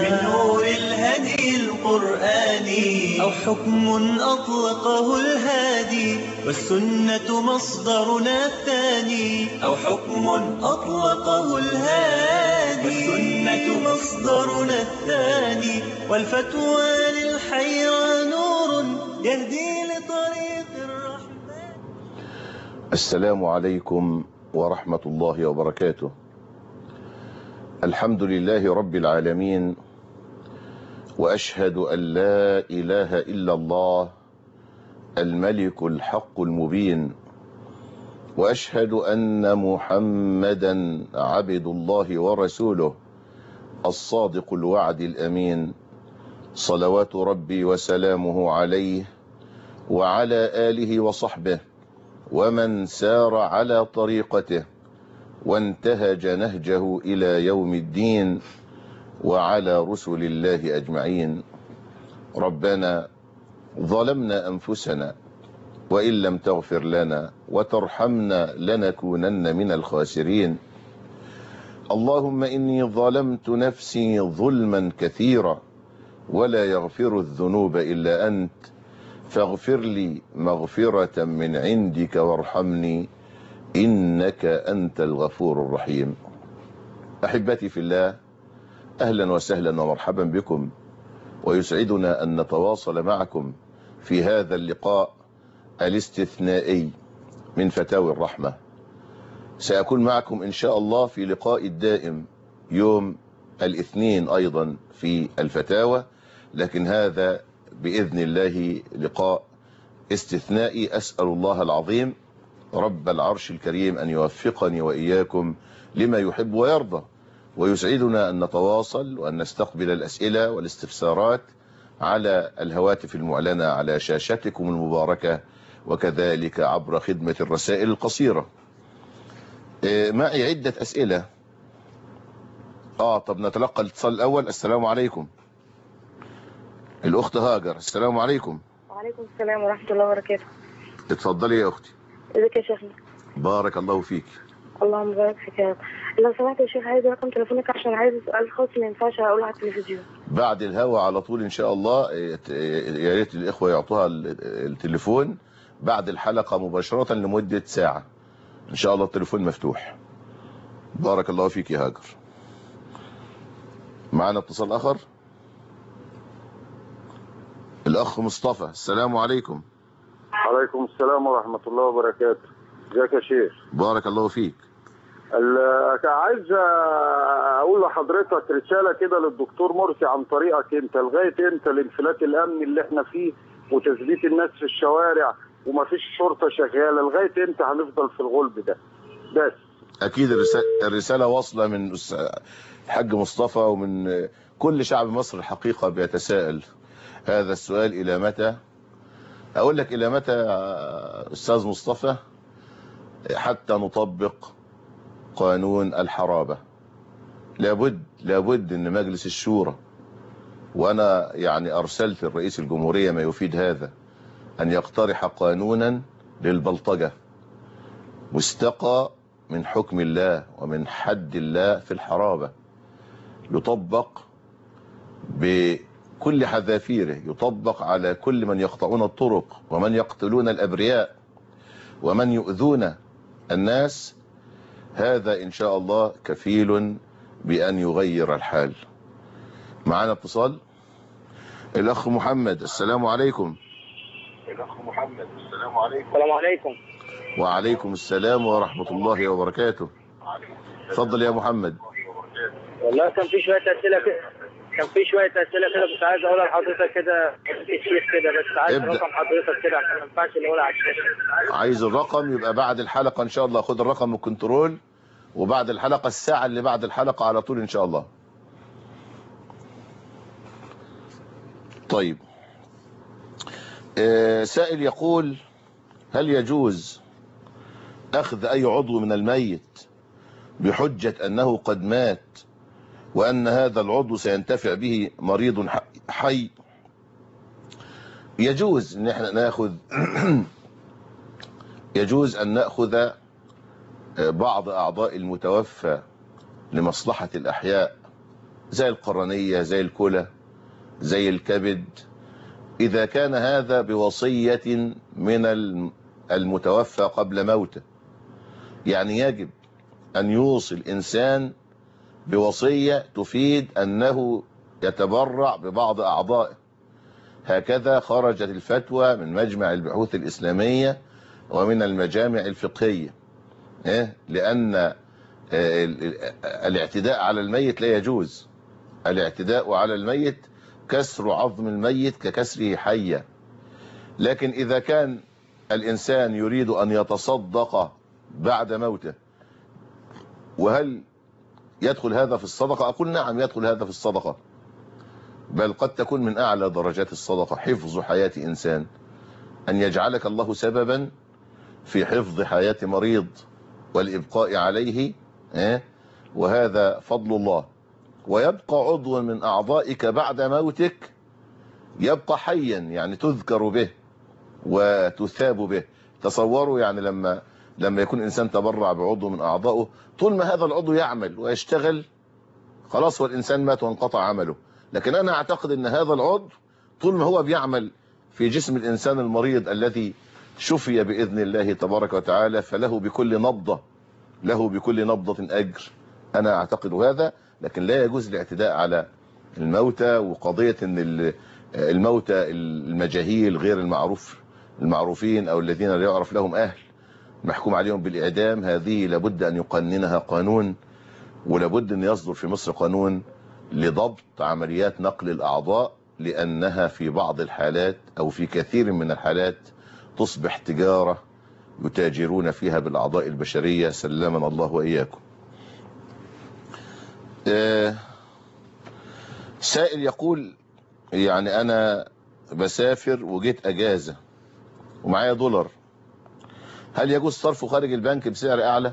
من نور الهدي القرآني أو حكم أطلقه الهادي والسنة مصدرنا الثاني أو حكم أطلقه الهادي والسنة مصدرنا الثاني والفتوى للحيرى نور يهدي لطريق الرحمن السلام عليكم ورحمة الله وبركاته الحمد لله رب العالمين وأشهد أن لا إله إلا الله الملك الحق المبين وأشهد أن محمدا عبد الله ورسوله الصادق الوعد الأمين صلوات ربي وسلامه عليه وعلى آله وصحبه ومن سار على طريقته وانتهج نهجه إلى يوم الدين وعلى رسل الله أجمعين ربنا ظلمنا أنفسنا وإن لم تغفر لنا وترحمنا لنكونن من الخاسرين اللهم إني ظلمت نفسي ظلما كثيرا ولا يغفر الذنوب إلا أنت فاغفر لي مغفرة من عندك وارحمني إنك أنت الغفور الرحيم أحبتي في الله أهلا وسهلا ومرحبا بكم ويسعدنا أن نتواصل معكم في هذا اللقاء الاستثنائي من فتاوي الرحمة سأكون معكم إن شاء الله في لقاء الدائم يوم الاثنين أيضا في الفتاوى لكن هذا بإذن الله لقاء استثنائي أسأل الله العظيم رب العرش الكريم أن يوفقني وإياكم لما يحب ويرضى ويسعدنا أن نتواصل وأن نستقبل الأسئلة والاستفسارات على الهواتف المعلنة على شاشتكم المباركة وكذلك عبر خدمة الرسائل القصيرة معي عدة أسئلة آه طب نتلقى الاتصال الأول السلام عليكم الأخت هاجر السلام عليكم وعليكم السلام ورحمة الله وبركاته اتفضلي يا أختي ازيك يا شيخنا بارك الله فيك اللهم بارك فيك يا رب لو سمحت يا شيخ عايز رقم تليفونك عشان عايز سؤال خاص ما ينفعش اقوله على التلفزيون بعد الهوا على طول إن شاء الله يا ريت الإخوة يعطوها التليفون بعد الحلقة مباشرة لمدة ساعة إن شاء الله التليفون مفتوح بارك الله فيك يا هاجر معنا اتصال آخر الأخ مصطفى السلام عليكم عليكم السلام ورحمة الله وبركاته ازيك يا شيخ بارك الله فيك ال- عايز اقول لحضرتك رسالة كده للدكتور مرسي عن طريقك انت لغاية امتى الانفلات الامني اللي احنا فيه وتثبيت الناس في الشوارع ومفيش شرطة شغالة لغاية امتى هنفضل في الغلب ده بس أكيد الرسالة, الرسالة واصلة من أس- الحاج مصطفى ومن كل شعب مصر الحقيقة بيتساءل هذا السؤال إلى متى أقول لك إلى متى يا أستاذ مصطفى حتى نطبق قانون الحرابة لابد لابد أن مجلس الشورى وأنا يعني أرسلت الرئيس الجمهورية ما يفيد هذا أن يقترح قانونا للبلطجة مستقى من حكم الله ومن حد الله في الحرابة يطبق بكل حذافيره يطبق على كل من يقطعون الطرق ومن يقتلون الأبرياء ومن يؤذون الناس هذا إن شاء الله كفيل بأن يغير الحال معنا اتصال الأخ محمد السلام عليكم الأخ محمد السلام عليكم السلام عليكم وعليكم السلام ورحمة الله وبركاته تفضل يا محمد والله كان في شويه اسئله كده كان في شويه اسئله كده كنت عايز اقولها لحضرتك كده كتير كده بس عايز ابدأ. رقم حضرتك كده عشان ما ينفعش نقولها على الشاشه عايز الرقم يبقى بعد الحلقة ان شاء الله خد الرقم من الكنترول وبعد الحلقة الساعة اللي بعد الحلقة على طول ان شاء الله طيب آه، سائل يقول هل يجوز اخذ اي عضو من الميت بحجة انه قد مات وان هذا العضو سينتفع به مريض ح- حي يجوز ان احنا ناخذ يجوز أن نأخذ بعض أعضاء المتوفى لمصلحة الأحياء زي القرنية زي الكلى زي الكبد إذا كان هذا بوصية من الم- المتوفى قبل موته يعني يجب أن يوصي الإنسان بوصية تفيد أنه يتبرع ببعض أعضائه هكذا خرجت الفتوى من مجمع البحوث الإسلامية ومن المجامع الفقهية إيه؟ لأن آه، ال- ال- الاعتداء على الميت لا يجوز الاعتداء على الميت كسر عظم الميت ككسره حيا لكن إذا كان الإنسان يريد أن يتصدق بعد موته وهل يدخل هذا في الصدقة أقول نعم يدخل هذا في الصدقة بل قد تكون من أعلى درجات الصدقة حفظ حياة إنسان أن يجعلك الله سببا في حفظ حياة مريض والإبقاء عليه آه، وهذا فضل الله ويبقى عضو من أعضائك بعد موتك يبقى حيا يعني تذكر به وتثاب به تصوروا يعني لما لما يكون إنسان تبرع بعضو من أعضائه طول ما هذا العضو يعمل ويشتغل خلاص هو الإنسان مات وانقطع عمله لكن أنا أعتقد أن هذا العضو طول ما هو بيعمل في جسم الإنسان المريض الذي شفي بإذن الله تبارك وتعالى فله بكل نبضة له بكل نبضة أجر أنا أعتقد هذا لكن لا يجوز الاعتداء على الموتى وقضية أن ال- الموتى المجاهيل غير المعروف المعروفين أو الذين لا يعرف لهم أهل محكوم عليهم بالإعدام هذه لابد أن يقننها قانون ولابد أن يصدر في مصر قانون لضبط عمليات نقل الأعضاء لأنها في بعض الحالات أو في كثير من الحالات تصبح تجارة يتاجرون فيها بالأعضاء البشرية سلمنا الله وإياكم آه، سائل يقول يعني أنا بسافر وجيت أجازة ومعايا دولار هل يجوز صرفه خارج البنك بسعر أعلى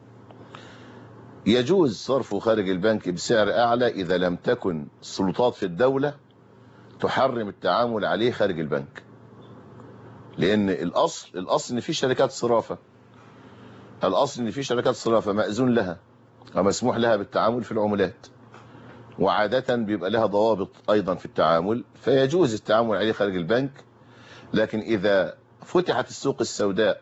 يجوز صرفه خارج البنك بسعر أعلى إذا لم تكن السلطات في الدولة تحرم التعامل عليه خارج البنك لأن الأصل الأصل إن في شركات صرافة الأصل إن في شركات صرافة مأذون لها ومسموح لها بالتعامل في العملات وعادة بيبقى لها ضوابط أيضا في التعامل فيجوز التعامل عليه خارج البنك لكن إذا فتحت السوق السوداء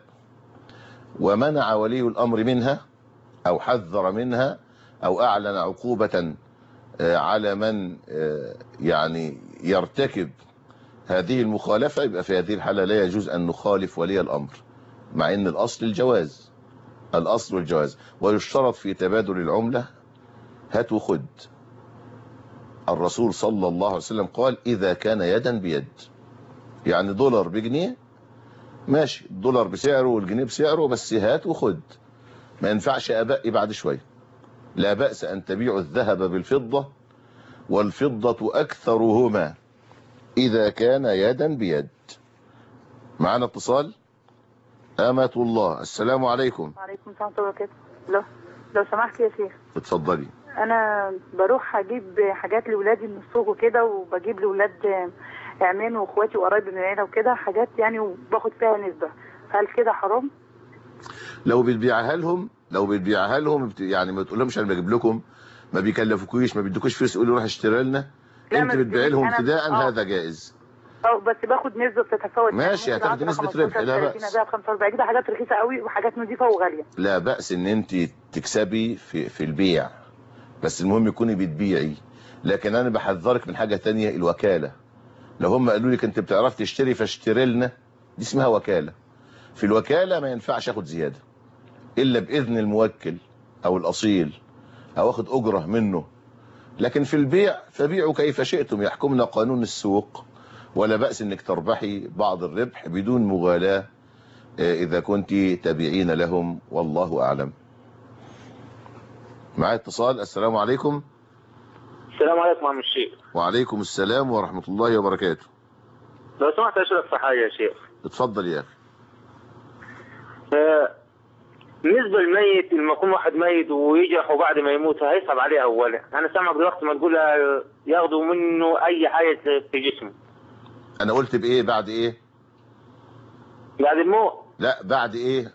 ومنع ولي الأمر منها أو حذر منها أو أعلن عقوبة آه، على من آه، يعني يرتكب هذه المخالفة يبقى في هذه الحالة لا يجوز أن نخالف ولي الأمر مع أن الأصل الجواز الأصل الجواز ويشترط في تبادل العملة هات وخد الرسول صلى الله عليه وسلم قال إذا كان يدا بيد يعني دولار بجنيه ماشي الدولار بسعره والجنيه بسعره بس هات وخد ما ينفعش أبقي بعد شوية لا بأس أن تبيع الذهب بالفضة والفضة أكثرهما إذا كان يدا بيد معنا اتصال أمة الله السلام عليكم وعليكم السلام ورحمة الله وبركاته لو لو سمحت يا شيخ اتفضلي أنا بروح أجيب حاجات لولادي من السوق وكده وبجيب لولاد عمامي وإخواتي وقرايبي من العيلة وكده حاجات يعني وباخد فيها نسبة هل كده حرام؟ لو بتبيعها لهم لو بتبيعها لهم بت- يعني ما تقولهمش انا بجيب لكم ما بيكلفوكيش ما بيدوكوش فلوس يقولوا روح اشتري لنا لا، انت ما بتبيع لهم أنا- ابتداء آه. هذا جائز أه بس باخد نسبة بتتفاوت ماشي، يعني هتاخدي ممكن نسبة 10 ربح، لا 15 بأس. 30 45 كده حاجات رخيصة قوي وحاجات نظيفة وغالية لا بأس ان انت تكسبي في في البيع بس المهم تكوني بتبيعي لكن انا بحذرك من حاجة تانية الوكالة لو هم قالوا لك انت بتعرف تشتري فاشتري لنا دي اسمها وكالة في الوكالة ما ينفعش اخد زيادة الا باذن الموكل او الاصيل او اخد اجرة منه لكن في البيع فبيعوا كيف شئتم يحكمنا قانون السوق ولا بأس انك تربحي بعض الربح بدون مغالاة آه، اذا كنت تبيعين لهم والله اعلم معايا اتصال السلام عليكم السلام عليكم عم الشيخ وعليكم السلام ورحمة الله وبركاته لو سمحت اشرف في حاجه يا شيخ اتفضل يا اخي آه، بالنسبه للميت لما يكون واحد ميت ويجرحه بعد ما يموت هيصعب عليه اولا انا سامعك دلوقتي ما تقول آه، ياخدوا منه اي حاجه في جسمه انا قلت بايه بعد ايه بعد الموت لا بعد ايه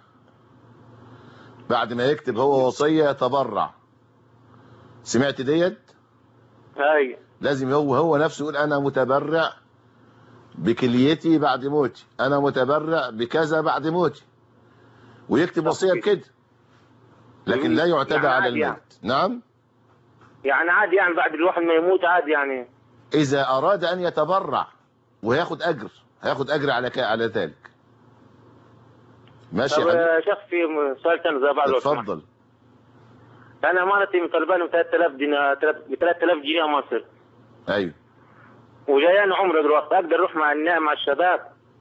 بعد ما يكتب هو وصية يتبرع سمعت ديت اي لازم هو هو نفسه يقول انا متبرع بكليتي بعد موتي انا متبرع بكذا بعد موتي ويكتب وصيه بكده لكن لا يعتدى يعني على عادي يعني. الميت نعم يعني عادي يعني بعد الواحد ما يموت عادي يعني اذا اراد ان يتبرع وياخد اجر هياخد اجر على ك... على ذلك ماشي طب يا حبيبي يا شيخ في سؤال ثاني زي بعض لو سمحت. اتفضل انا امانتي مطالباني ب 3000 دينار ب 3000 جنيه مصر ايوه وجاياني عمره دلوقتي اقدر اروح مع النا- مع الشباب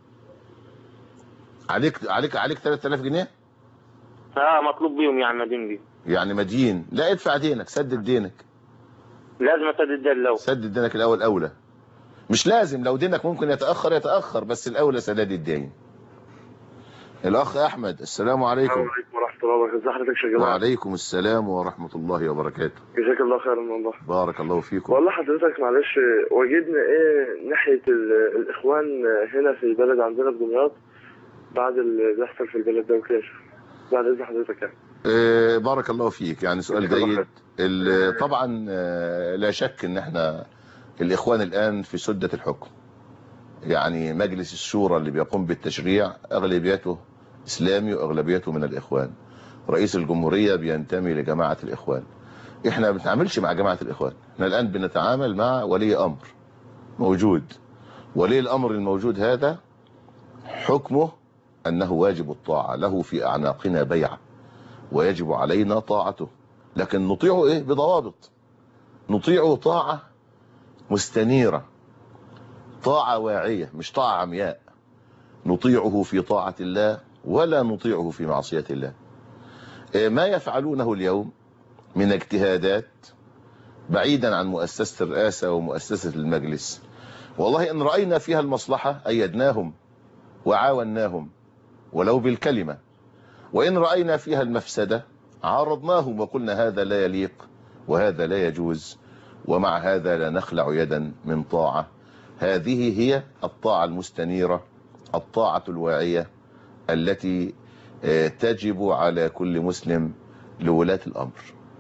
عليك عليك عليك 3000 جنيه اه مطلوب بيهم يعني مدين بي يعني مدين لا ادفع دينك سدد دينك لازم اسدد ده لو سدد دينك الاول اولى مش لازم لو دينك ممكن يتاخر يتاخر بس الاولى سداد الدين الاخ احمد السلام عليكم عليكم ورحمة الله وبركاته ازي حضرتك يا جماعة وعليكم السلام ورحمه الله وبركاته جزاك الله خيرا والله بارك الله فيكم والله حضرتك معلش وجدنا ايه ناحية ال- الإخوان هنا في البلد عندنا في دمياط بعد اللي بيحصل في البلد ده وكده بعد إذن حضرتك يعني آه، بارك الله فيك يعني سؤال جزاك الله جيد ال- طبعا آه، لا شك ان احنا الاخوان الان في سدة الحكم يعني مجلس الشورى اللي بيقوم بالتشريع اغلبيته اسلامي واغلبيته من الاخوان رئيس الجمهورية بينتمي لجماعة الاخوان احنا ما بنتعاملش مع جماعة الاخوان احنا الان بنتعامل مع ولي امر موجود ولي الامر الموجود هذا حكمه انه واجب الطاعة له في اعناقنا بيعه ويجب علينا طاعته لكن نطيعه ايه بضوابط نطيعه طاعة مستنيرة طاعة واعية مش طاعة عمياء نطيعه في طاعة الله ولا نطيعه في معصية الله إيه ما يفعلونه اليوم من اجتهادات بعيدا عن مؤسسة الرئاسة ومؤسسة المجلس والله إن رأينا فيها المصلحة أيدناهم وعاوناهم ولو بالكلمة وإن رأينا فيها المفسدة عارضناهم وقلنا هذا لا يليق وهذا لا يجوز ومع هذا لا نخلع يدا من طاعة هذه هي الطاعة المستنيرة الطاعة الواعية التي آه، تجب على كل مسلم لولاة الأمر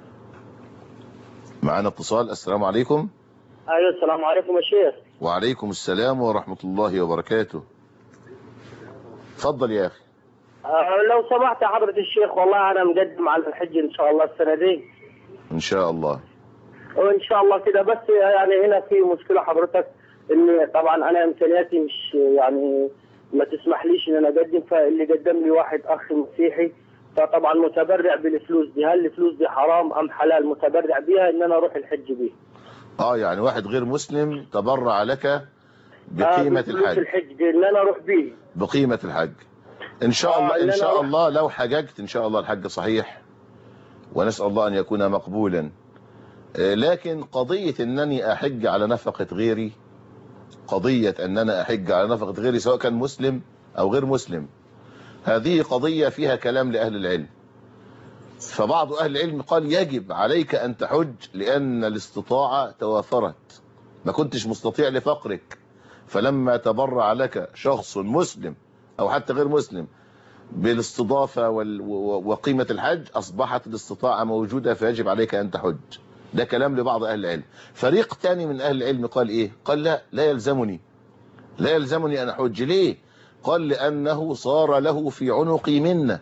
معنا اتصال السلام عليكم ايوه السلام عليكم يا شيخ وعليكم السلام ورحمة الله وبركاته تفضل يا أخي آه لو سمحت يا حضرة الشيخ والله انا مقدم على الحج ان شاء الله السنة دي إن شاء الله وان شاء الله كده بس يعني هنا في مشكله حضرتك ان طبعا انا امكانياتي مش يعني ما تسمحليش ان انا اقدم فاللي قدم لي واحد اخ مسيحي فطبعا متبرع بالفلوس دي هل الفلوس دي حرام ام حلال متبرع بيها ان انا اروح الحج بيها اه يعني واحد غير مسلم تبرع لك آه، بقيمة بفلوس الحج الحج دي ان انا اروح بيه بقيمة الحج ان شاء آه، الله إن ان أنا شاء أروح- الله لو حججت ان شاء الله الحج صحيح ونسأل الله ان يكون مقبولا آه، لكن قضية انني احج على نفقة غيري قضية ان انا احج على نفقة غيري سواء كان مسلم او غير مسلم هذه قضية فيها كلام لأهل العلم فبعض أهل العلم قال يجب عليك أن تحج لأن الاستطاعة توافرت ما كنتش مستطيع لفقرك فلما تبرع لك شخص مسلم أو حتى غير مسلم بالاستضافة وال- و- وقيمة الحج أصبحت الاستطاعة موجودة فيجب عليك أن تحج ده كلام لبعض أهل العلم فريق تاني من أهل العلم قال إيه قال لا لا يلزمني لا يلزمني أن أحج ليه قال لأنه صار له في عنقي منة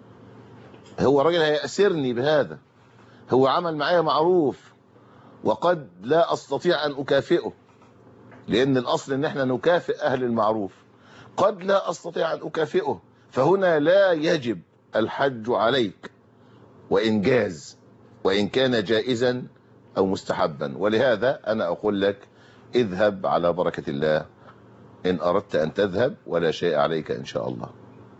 هو راجل هيأسرني بهذا هو عمل معايا معروف وقد لا أستطيع أن أكافئه لأن الأصل أن احنا نكافئ أهل المعروف قد لا أستطيع أن أكافئه فهنا لا يجب الحج عليك وإن جاز وإن كان جائزا أو مستحبا ولهذا أنا أقول لك اذهب على بركة الله إن أردت أن تذهب ولا شيء عليك إن شاء الله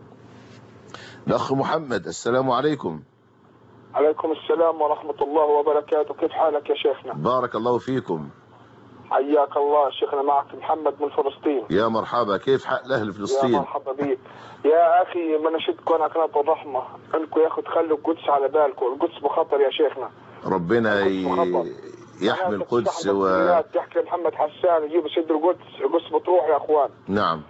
الأخ محمد السلام عليكم عليكم السلام ورحمة الله وبركاته كيف حالك يا شيخنا بارك الله فيكم حياك الله شيخنا معك محمد من فلسطين يا مرحبا كيف حال أهل يا فلسطين مرحبا بيك يا أخي ما نشدكم على قناة الرحمة أنكم يا أخي تخلوا القدس على بالكم القدس بخطر يا شيخنا ربنا ي... القدس يحمي أنا القدس تستحضر و... الدنيا تحكي محمد حسان يجيب سد القدس القدس بتروح يا أخوان نعم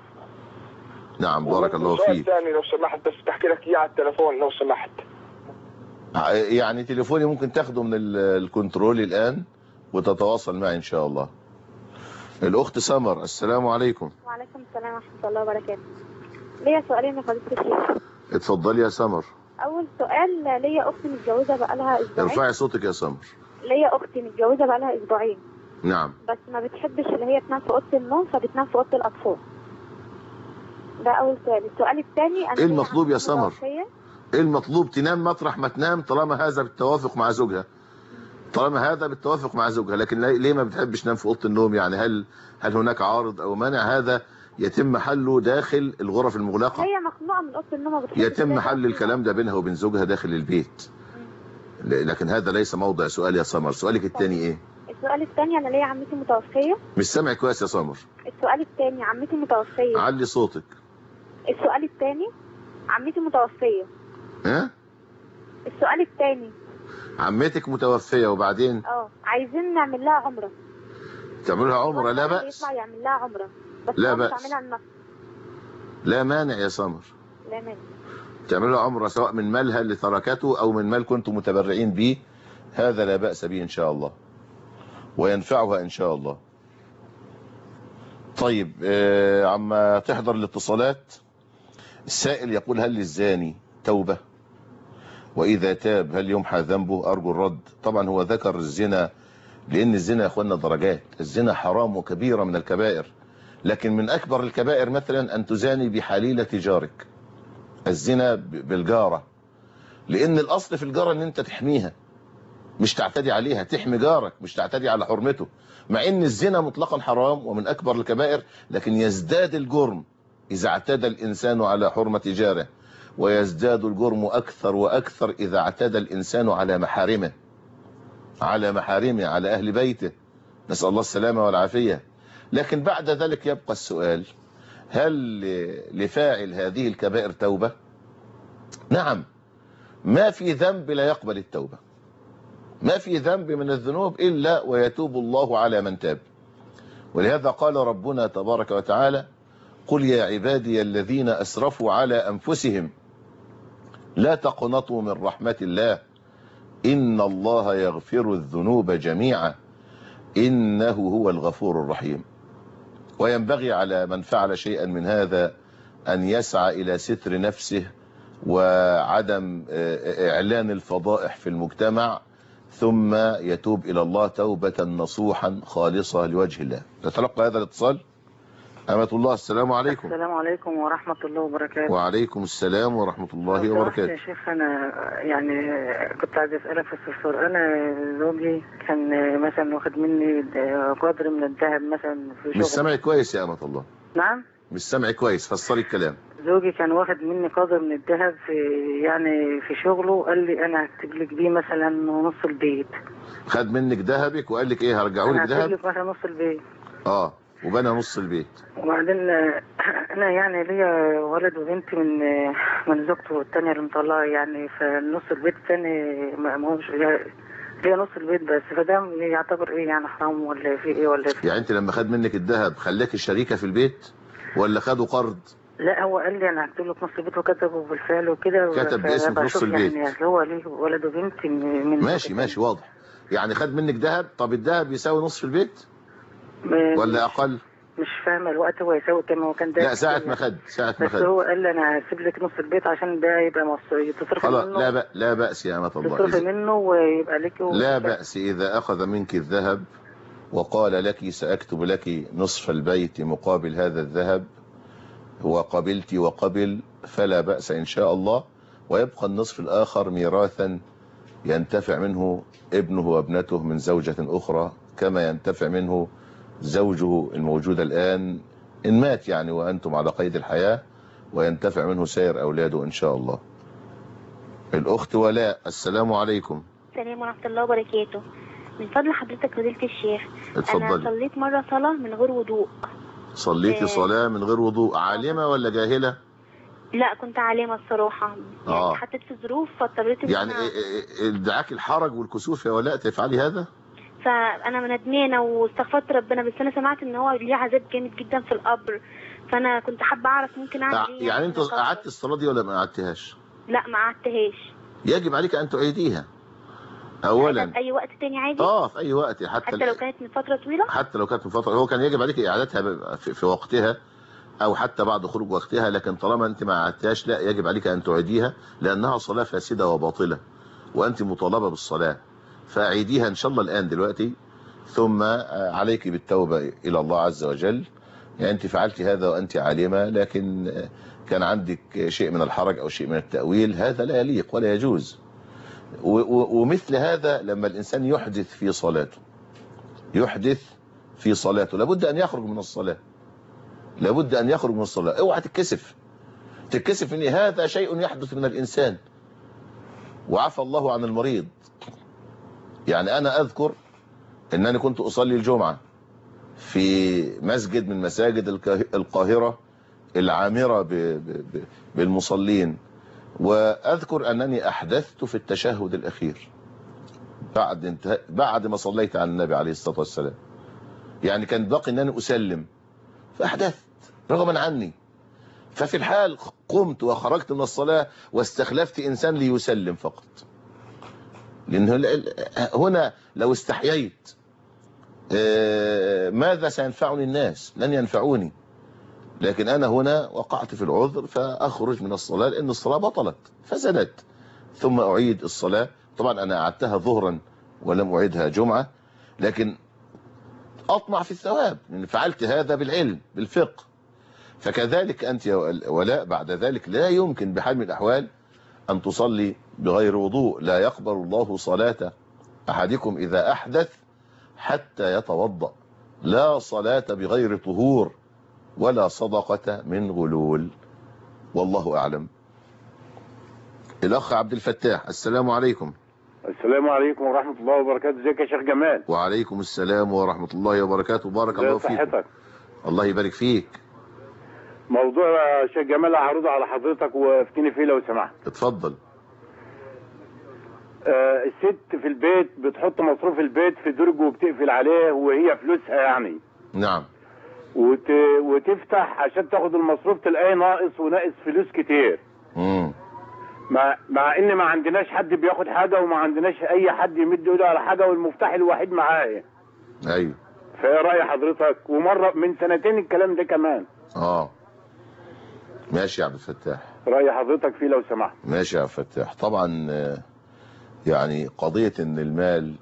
نعم بارك الله وسؤال فيك ثاني لو سمحت بس بحكي لك إياه على التليفون لو سمحت يعني تليفوني ممكن تاخده من ال- الكنترول الآن وتتواصل معي إن شاء الله الأخت سمر السلام عليكم وعليكم السلام ورحمة الله وبركاته ليا سؤالين لفضيلة الشيخ اتفضلي يا سمر أول سؤال ليا أختي متجوزة بقالها أسبوعين ارفعي صوتك يا سمر ليا أختي متجوزة بقالها أسبوعين نعم بس ما بتحبش اللي هي تنام في أوضة النوم فبتنام في أوضة الأطفال ده أول سؤال السؤال الثاني أنا إيه ليا المطلوب يا عمتي سمر؟ متوفية. ايه المطلوب تنام مطرح ما تنام طالما هذا بالتوافق مع زوجها طالما هذا بالتوافق مع زوجها لكن ليه ليه ما بتحبش تنام في اوضه النوم يعني هل هل هناك عارض او مانع هذا يتم حله داخل الغرف المغلقه هي مخنوقة من أوضة النوم ما بتحبش يتم تنام حل في الكلام ده بينها وبين زوجها داخل البيت ل- لكن هذا ليس موضع سؤال يا سمر سؤالك الثاني ايه السؤال الثاني أنا ليا عمتي متوفية مش سامع كويس يا سمر السؤال الثاني عمتي متوفية علي صوتك السؤال الثاني عمتي متوفية ها السؤال الثاني عمتك متوفيه وبعدين اه عايزين نعمل لها عمرة تعمل لها عمره لا والله باس يطلع يعمل لها عمرة بس لا هو مش بأس. عاملها لنفسه لا مانع يا سمر لا مانع تعمل له عمره سواء من مالها اللي تركته او من مال كنتم متبرعين به هذا لا بأس به ان شاء الله وينفعها ان شاء الله طيب آه، عما تحضر الاتصالات السائل يقول هل للزاني توبة واذا تاب هل يمحى ذنبه ارجو الرد طبعا هو ذكر الزنا لان الزنا يا اخوانا درجات الزنا حرام وكبيرة من الكبائر لكن من اكبر الكبائر مثلا ان تزاني بحليلة جارك الزنا ب- بالجارة لان الاصل في الجارة ان انت تحميها مش تعتدي عليها تحمي جارك مش تعتدي على حرمته مع ان الزنا مطلقا حرام ومن اكبر الكبائر لكن يزداد الجرم اذا اعتدى الانسان على حرمة جاره ويزداد الجرم اكثر واكثر اذا اعتدى الانسان على محارمه على محارمه على اهل بيته نسأل الله السلامة والعافية لكن بعد ذلك يبقى السؤال هل لفاعل هذه الكبائر توبة نعم ما في ذنب لا يقبل التوبة ما في ذنب من الذنوب إلا ويتوب الله على من تاب ولهذا قال ربنا تبارك وتعالى قل يا عبادي الذين أسرفوا على أنفسهم لا تقنطوا من رحمة الله إن الله يغفر الذنوب جميعا إنه هو الغفور الرحيم وينبغي على من فعل شيئا من هذا أن يسعى إلى ستر نفسه وعدم إعلان الفضائح في المجتمع ثم يتوب إلى الله توبة نصوحا خالصة لوجه الله تتلقى هذا الاتصال أمة الله السلام عليكم السلام عليكم ورحمة الله وبركاته وعليكم السلام ورحمة الله لو سمحت وبركاته يا شيخ أنا يعني كنت عايز أسألك في استفسار أنا زوجي كان مثلا واخد مني قدر من الذهب مثلا في شغل مش سامع كويس يا أمة الله نعم مش سامع كويس فسري الكلام زوجي كان واخد مني قدر من الذهب في يعني في شغله قال لي أنا هكتب لك بيه مثلا نص البيت خد منك ذهبك وقال لك ايه هرجعوا أنا لك هكتب ذهب لك مثلا نص البيت اه وبنى نص البيت وبعدين آه، انا يعني ليا ولد وبنت من آه، من زوجته التانية اللي مطلعة يعني فنص البيت التاني ما ما هوش ليا نص البيت بس فده يعتبر ايه يعني حرام ولا في ايه ولا في يعني انت لما خد منك الذهب خلاك الشريكة في البيت ولا خدوا قرض لا هو قال لي انا هكتب لك نص البيت وكتبه بالفعل وكده كتب باسم في نص فبشوف البيت. يعني هو ليه ولد وبنت من من ماشي ماشي واضح يعني خد منك ذهب طب الذهب يساوي نصف البيت م- ولا اقل مش فاهمه الوقت هو يساوي كام هو كان ده لا ساعة ما خد ساعة ما بس خد هو قال لي انا هسيب لك نص البيت عشان ده يبقى مص- تصرف خلاص منه لا بأ لا بأس يا أمة الله تصرفي إذا- منه ويبقى لك لا بأس إذا أخذ منك الذهب وقال لك سأكتب لك نصف البيت مقابل هذا الذهب وقبلت وقبل فلا بأس إن شاء الله ويبقى النصف الآخر ميراثا ينتفع منه ابنه وابنته من زوجة أخرى كما ينتفع منه زوجه الموجود الآن إن مات يعني وأنتم على قيد الحياة وينتفع منه سائر أولاده إن شاء الله الأخت ولاء السلام عليكم السلام ورحمة الله وبركاته من فضل حضرتك فضيلة الشيخ أنا اتفضلي صليت مرة صلاة من غير وضوء صليتي آه. صلاة من غير وضوء عالمة ولا جاهلة لا كنت عالمة الصراحة يعني آه. حطيت في ظروف فاضطريت إن يعني أنا- إيه- إيه- ادعاك الحرج والكسوف يا ولاء تفعلي هذا فأنا ندمانة واستغفرت ربنا بس أنا سمعت إن هو ليه عذاب جامد جدا في القبر فأنا كنت حابة أعرف ممكن أعمل إيه يعني انت عشان أتوب. قعدت الصلاة دي ولا ما قعدتهاش لا ما قعدتهاش يجب عليك ان تعيديها اولا في اي وقت تاني عادي اه في اي وقت حتى حتى لو كانت من فتره طويله حتى لو كانت من فتره هو كان يجب عليك اعادتها في, في وقتها او حتى بعد خروج وقتها لكن طالما انت ما عدتهاش لا يجب عليك ان تعيديها لانها صلاه فاسده وباطله وانت مطالبه بالصلاه فاعيديها ان شاء الله الان دلوقتي ثم عليك بالتوبه الى الله عز وجل يعني انت فعلت هذا وانت عالمه لكن كان عندك شيء من الحرج او شيء من التاويل هذا لا يليق ولا يجوز ومثل هذا لما الانسان يحدث في صلاته يحدث في صلاته لابد ان يخرج من الصلاه لابد ان يخرج من الصلاه اوعى تتكسف تتكسف ان هذا شيء يحدث من الانسان وعفى الله عن المريض يعني انا اذكر انني كنت اصلي الجمعه في مسجد من مساجد القاهره العامره بالمصلين واذكر انني احدثت في التشهد الاخير بعد انتهاء بعد ما صليت على النبي عليه الصلاه والسلام يعني كان باقي ان انا اسلم فاحدثت رغما عني ففي الحال قمت وخرجت من الصلاه واستخلفت انسان ليسلم فقط لان هنا لو استحييت ماذا سينفعني الناس لن ينفعوني لكن أنا هنا وقعت في العذر فأخرج من الصلاة لأن الصلاة بطلت فسدت ثم أعيد الصلاة طبعا أنا أعدتها ظهرا ولم أعيدها جمعة لكن أطمع في الثواب لأن فعلت هذا بالعلم بالفقه فكذلك أنت يا ولاء بعد ذلك لا يمكن بحال من الأحوال أن تصلي بغير وضوء لا يقبل الله صلاة أحدكم إذا أحدث حتى يتوضأ لا صلاة بغير طهور ولا صدقة من غلول والله أعلم الأخ عبد الفتاح السلام عليكم السلام عليكم ورحمة الله وبركاته ازيك يا شيخ جمال وعليكم السلام ورحمة الله وبركاته بارك الله فيك صحتك الله يبارك فيك موضوع يا شيخ جمال هعرضه على حضرتك وافتني فيه لو سمحت اتفضل آه الست في البيت بتحط مصروف البيت في درج وبتقفل عليه وهي فلوسها يعني نعم وت... وتفتح عشان تاخد المصروف تلاقيه ناقص وناقص فلوس كتير امم مع مع ان ما عندناش حد بياخد حاجه وما عندناش اي حد يمد ايده على حاجه والمفتاح الوحيد معايا ايوه فايه راي حضرتك ومره من سنتين الكلام ده كمان اه ماشي يا عبد الفتاح راي حضرتك فيه لو سمحت ماشي يا عبد الفتاح طبعا يعني قضيه ان المال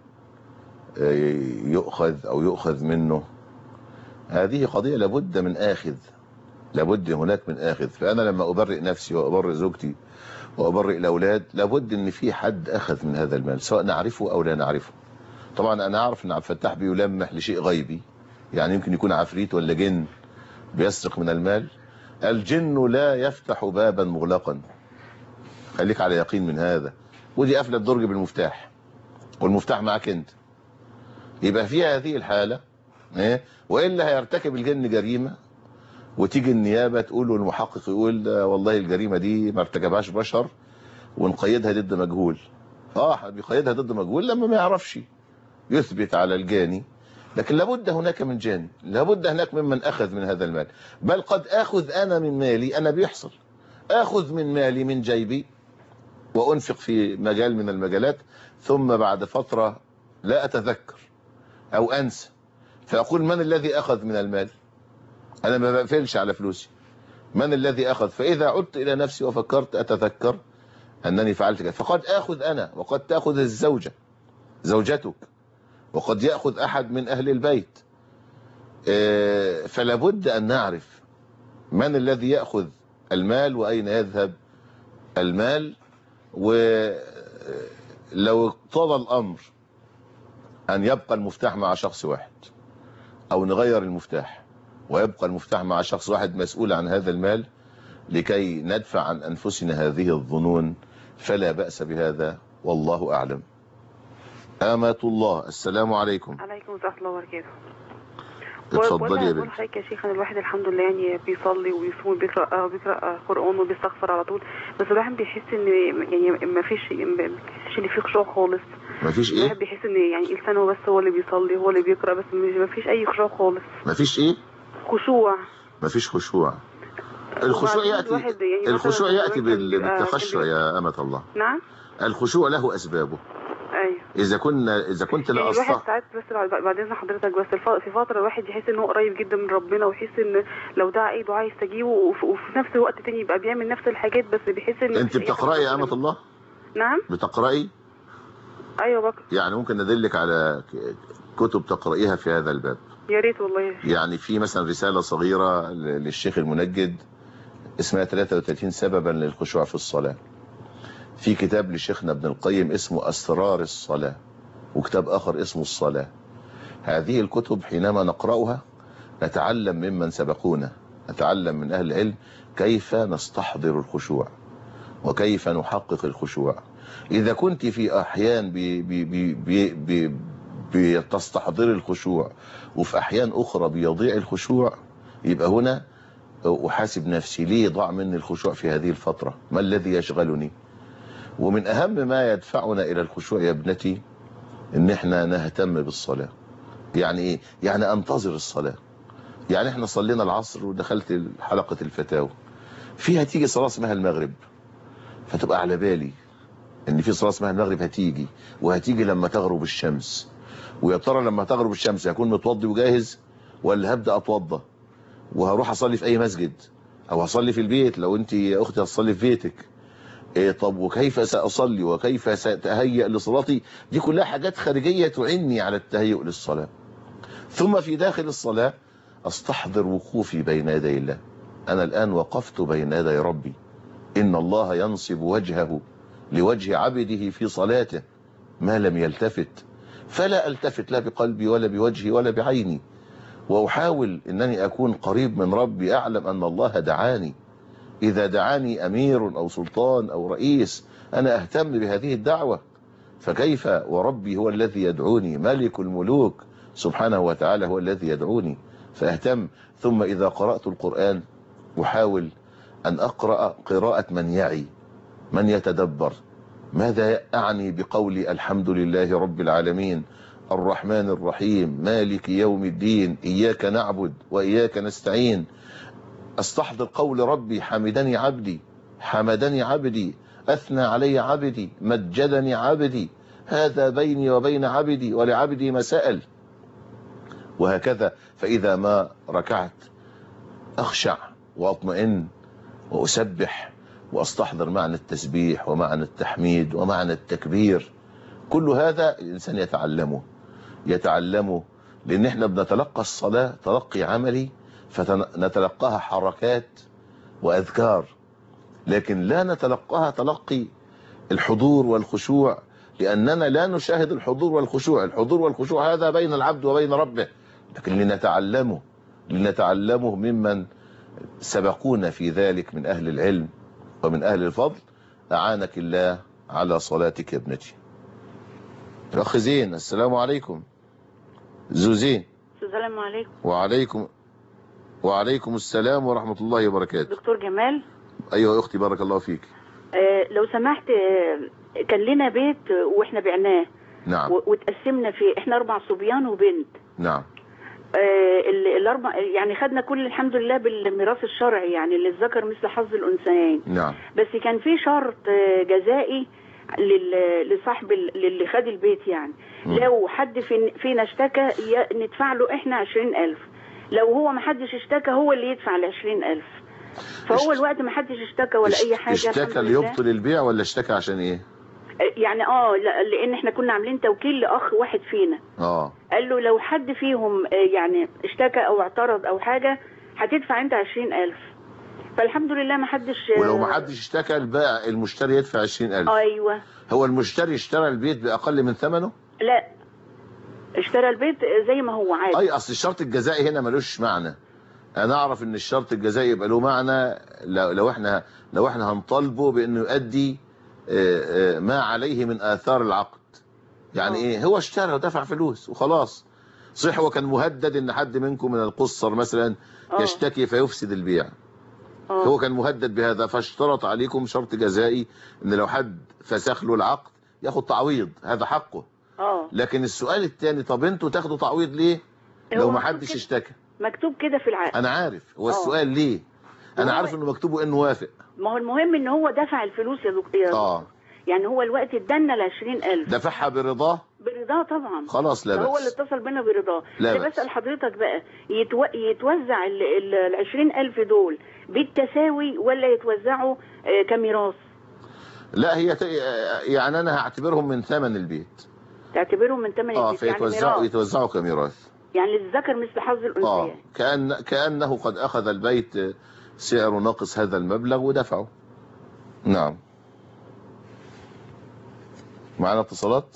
يؤخذ او يؤخذ منه هذه قضية لابد من آخذ لابد هناك من آخذ فأنا لما أبرئ نفسي وأبرئ زوجتي وأبرئ الأولاد لابد أن في حد أخذ من هذا المال سواء نعرفه أو لا نعرفه طبعا أنا أعرف أن عبد الفتاح بيلمح لشيء غيبي يعني يمكن يكون عفريت ولا جن بيسرق من المال الجن لا يفتح بابا مغلقا خليك على يقين من هذا ودي قفلة الدرج بالمفتاح والمفتاح معك انت يبقى في هذه الحالة ايه والا هيرتكب الجن جريمه وتيجي النيابه تقول والمحقق يقول والله الجريمه دي ما ارتكبهاش بشر ونقيدها ضد مجهول اه بيقيدها ضد مجهول لما ما يعرفش يثبت على الجاني لكن لابد هناك من جاني لابد هناك ممن اخذ من هذا المال بل قد اخذ انا من مالي انا بيحصل اخذ من مالي من جيبي وانفق في مجال من المجالات ثم بعد فتره لا اتذكر او انسى فأقول من الذي أخذ من المال أنا ما بقفلش على فلوسي من الذي أخذ فإذا عدت إلى نفسي وفكرت أتذكر أنني فعلت كذا فقد أخذ أنا وقد تأخذ الزوجة زوجتك وقد يأخذ أحد من أهل البيت فلا بد أن نعرف من الذي يأخذ المال وأين يذهب المال ولو اقتضى الأمر أن يبقى المفتاح مع شخص واحد او نغير المفتاح ويبقى المفتاح مع شخص واحد مسؤول عن هذا المال لكي ندفع عن انفسنا هذه الظنون فلا بأس بهذا والله اعلم آمة الله السلام عليكم عليكم ورحمة الله وبركاته اتفضلي يا بقول بنت لحضرتك يا شيخ انا الواحد الحمد لله يعني بيصلي ويصوم وبيقرا بيقرا قران وبيستغفر على طول بس الواحد بيحس ان يعني ما فيش ما فيش اللي فيه خشوع خالص مفيش الواحد ايه بيحس ان يعني لسانه بس هو اللي بيصلي هو اللي بيقرا بس مش ما فيش اي خشوع خالص مفيش ايه خشوع مفيش خشوع الخشوع وبعدين يأتي الواحد يعني الخشوع مثلاً يأتي مثلاً بال- بيبقى- بالتخشع يا أمة الله نعم الخشوع له أسبابه ايوه اذا كنا اذا كنت لا يعني الواحد أستطيع ساعات بس بعد بعد اذن حضرتك بس الف- في فتره الواحد يحس ان هو قريب جدا من ربنا ويحس ان لو دعا اي دعاء يستجيبه وف- وفي نفس الوقت تاني يبقى بيعمل نفس الحاجات بس بيحس ان انت بتقراي يا امه الله نعم بتقراي ايوه بقى يعني ممكن ندلك على ك- كتب تقرأيها في هذا الباب يا ريت والله يعني في مثلا رسالة صغيرة ل- للشيخ المنجد اسمها 33 سببا للخشوع في الصلاة في كتاب لشيخنا ابن القيم اسمه أسرار الصلاة وكتاب آخر اسمه الصلاة هذه الكتب حينما نقرأها نتعلم ممن سبقونا نتعلم من أهل العلم كيف نستحضر الخشوع وكيف نحقق الخشوع إذا كنت في أحيان بي بي بي بي بي بتستحضر الخشوع وفي أحيان أخرى بيضيع الخشوع يبقى هنا أحاسب نفسي ليه ضاع مني الخشوع في هذه الفترة ما الذي يشغلني ومن أهم ما يدفعنا إلى الخشوع يا ابنتي إن احنا نهتم بالصلاة يعني إيه؟ يعني أنتظر الصلاة يعني احنا صلينا العصر ودخلت حلقة الفتاوى فيها تيجي صلاة اسمها المغرب فتبقى على بالي ان في صلاة اسمها المغرب هتيجي وهتيجي لما تغرب الشمس ويا ترى لما تغرب الشمس هكون متوضي وجاهز ولا هبدأ اتوضى وهروح اصلي في اي مسجد او هصلي في البيت لو انت يا اختي هتصلي في بيتك إيه طب وكيف سأصلي وكيف سأتهيأ لصلاتي دي كلها حاجات خارجية تعني على التهيؤ للصلاة ثم في داخل الصلاة استحضر وقوفي بين يدي الله انا الان وقفت بين يدي ربي ان الله ينصب وجهه لوجه عبده في صلاته ما لم يلتفت فلا التفت لا بقلبي ولا بوجهي ولا بعيني واحاول انني اكون قريب من ربي اعلم ان الله دعاني اذا دعاني امير او سلطان او رئيس انا اهتم بهذه الدعوة فكيف وربي هو الذي يدعوني ملك الملوك سبحانه وتعالى هو الذي يدعوني فاهتم ثم اذا قرأت القرآن احاول ان اقرأ قراءة من يعي من يتدبر ماذا أعني بقولي الحمد لله رب العالمين الرحمن الرحيم مالك يوم الدين إياك نعبد وإياك نستعين استحضر قول ربي حمدني عبدي حمدني عبدي أثنى علي عبدي مجدني عبدي هذا بيني وبين عبدي ولعبدي ما سأل وهكذا فإذا ما ركعت أخشع وأطمئن وأسبح واستحضر معنى التسبيح ومعنى التحميد ومعنى التكبير كل هذا الإنسان يتعلمه يتعلمه لأن احنا بنتلقى الصلاة تلقي عملي فنتلقاها حركات وأذكار لكن لا نتلقاها تلقي الحضور والخشوع لأننا لا نشاهد الحضور والخشوع الحضور والخشوع هذا بين العبد وبين ربه لكن لنتعلمه لنتعلمه ممن سبقونا في ذلك من أهل العلم ومن أهل الفضل أعانك الله على صلاتك يا ابنتي الأخ زين السلام عليكم زوزين السلام عليكم وعليكم وعليكم السلام ورحمة الله وبركاته دكتور جمال أيها أختي بارك الله فيك آه لو سمحت آه كان لنا بيت آه، واحنا بعناه نعم و- واتقسمنا فيه احنا اربع صبيان وبنت نعم آه ال- الاربع يعني خدنا كل الحمد لله بالميراث الشرعي يعني للذكر مثل حظ الانثيين نعم بس كان في شرط آه، جزائي لل- لصاحب ال- للي خد البيت يعني مم. لو حد في- فينا اشتكى ي- ندفع له احنا عشرين ألف لو هو ما حدش اشتكى هو اللي يدفع العشرين ألف فهو الوقت ما حدش اشتكى ولا أي حاجة اشتكى الحمد لله. ليبطل البيع ولا اشتكى عشان ايه يعني اه لا- لان احنا كنا عاملين توكيل لاخ واحد فينا اه قال له لو حد فيهم آه، يعني اشتكى او اعترض او حاجة هتدفع انت عشرين ألف فالحمد لله ما حدش ولو ما حدش اشتكى البائع المشتري يدفع 20000 ايوه هو المشتري اشترى البيت بأقل من ثمنه لا اشترى البيت زي ما هو عادي اي اصل الشرط الجزائي هنا ملوش معنى انا اعرف ان الشرط الجزائي يبقى له معنى لو لو احنا لو احنا هنطالبه بانه يؤدي آه، آه، ما عليه من اثار العقد يعني ايه هو اشترى ودفع فلوس وخلاص صح هو كان مهدد ان حد منكم من القصر مثلا آه. يشتكي فيفسد البيع آه. هو كان مهدد بهذا فاشترط عليكم شرط جزائي ان لو حد فسخ له العقد ياخد تعويض هذا حقه اه لكن السؤال الثاني طب انتوا تاخدوا تعويض ليه لو هو ما مكتوب حدش كده. اشتكى مكتوب كده في العقد انا عارف هو آه. السؤال ليه انا هو- عارف انه مكتوب انه وافق ما هو المهم ان هو دفع الفلوس يا دكتور اه يعني هو الوقت ادانا ال 20000 دفعها برضاه برضاه طبعا خلاص لا هو اللي بأس اتصل بينا برضاه لا ده بأس. بسأل حضرتك بقى يتو... يتوزع ال ال- ال 20000 دول بالتساوي ولا يتوزعوا آه، كميراث لا هي ت... يعني انا هعتبرهم من ثمن البيت تعتبرهم من ثمن اه البيت يعني فيتوزعوا ميراث يتوزعوا كميراث يعني للذكر مثل حظ اه الانثيين كأن كأنه قد أخذ البيت سعر ناقص هذا المبلغ ودفعه نعم معنا اتصالات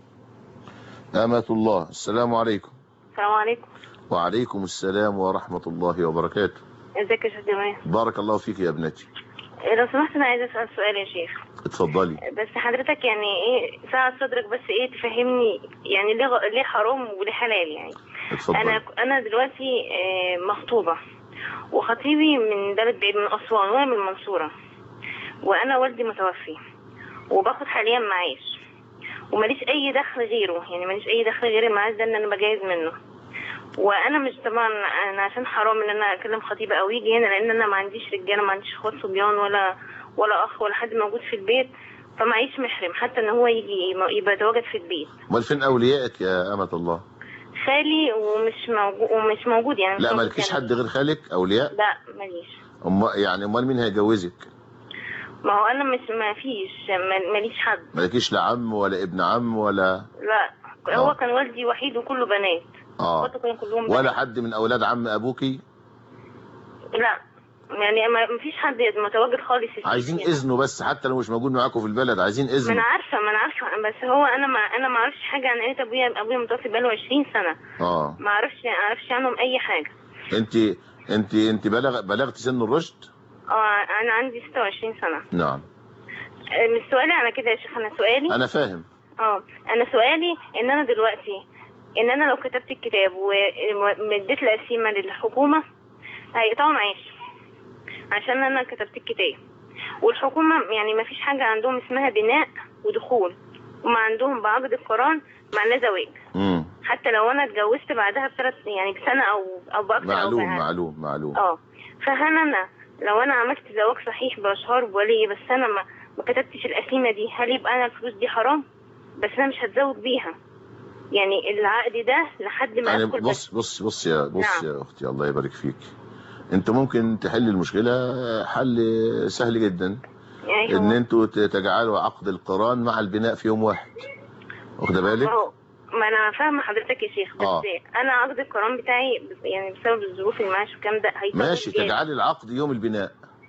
أمة الله السلام عليكم السلام عليكم وعليكم السلام ورحمة الله وبركاته ازيك يا شيخ جمال بارك الله فيك يا ابنتي إيه، لو سمحت انا عايزه اسال سؤال يا شيخ اتفضلي بس حضرتك يعني ايه ساعة صدرك بس ايه تفهمني يعني ليه غ- ليه حرام وليه حلال يعني اتفضلي انا انا دلوقتي آه، مخطوبه وخطيبي من بلد بعيد من اسوان وانا من المنصوره وانا والدي متوفي وباخد حاليا معاش وماليش اي دخل غيره يعني ماليش اي دخل غير المعاش ده ان انا بجهز منه وانا مش طبعا انا عشان حرام ان انا اكلم خطيبه او يجي هنا لان انا ما عنديش رجاله ما عنديش اخوات صبيان ولا ولا اخ ولا حد موجود في البيت فمعيش محرم حتى ان هو يجي يبقى يتواجد في البيت امال فين أوليائك يا أمة الله خالي ومش موجود ومش موجود يعني مش لا موجود مالكيش يعني. حد غير خالك أولياء لا ماليش أم يعني أمال مين هيجوزك ما هو انا مش ما فيش ما- ماليش حد مالكيش لا عم ولا ابن عم ولا لا هو كان والدي وحيد وكله بنات اه اخواته كانوا كلهم ولا بنات حد من أولاد عم أبوكي لا يعني ما ما فيش حد متواجد خالص في عايزين البيت. إذنه بس حتى لو مش موجود معاكم في البلد عايزين ما انا إذنه عارفه ما انا عارفه بس هو انا ما انا ما اعرفش حاجه عن عيله ابويا ابويا متوفي بقاله 20 سنه اه ما اعرفش ما اعرفش عنهم اي حاجه انت انت انت بلغ بلغت سن الرشد اه انا عندي 26 سنه نعم آه، مش سؤالي على كده يا شيخ انا سؤالي انا فاهم اه انا سؤالي ان انا دلوقتي ان انا لو كتبت الكتاب ومديت القسيمه للحكومه هيقطعوا معاش عشان انا كتبت الكتاب والحكومه يعني ما فيش حاجه عندهم اسمها بناء ودخول وما عندهم بعقد القران معناه زواج امم حتى لو انا اتجوزت بعدها بثلاث يعني بسنه او او باكتر او معلوم بأقل. معلوم معلوم اه فهل انا لو انا عملت زواج صحيح باشهار بولي بس انا ما ما كتبتش القسيمه دي هل يبقى انا الفلوس دي حرام بس انا مش هتزوج بيها يعني العقد ده لحد ما يعني ادخل بص بص بص يا بص نعم. يا اختي الله يبارك فيك انت ممكن تحل المشكله حل سهل جدا أيوة. ان انتوا تجعلوا عقد القران مع البناء في يوم واحد واخده بالك ما هو- ما انا فاهمه حضرتك يا شيخ بس آه. انا عقد القران بتاعي بس- يعني بسبب الظروف المعاش والكلام ده هيطول ماشي زيادة. تجعلي العقد يوم البناء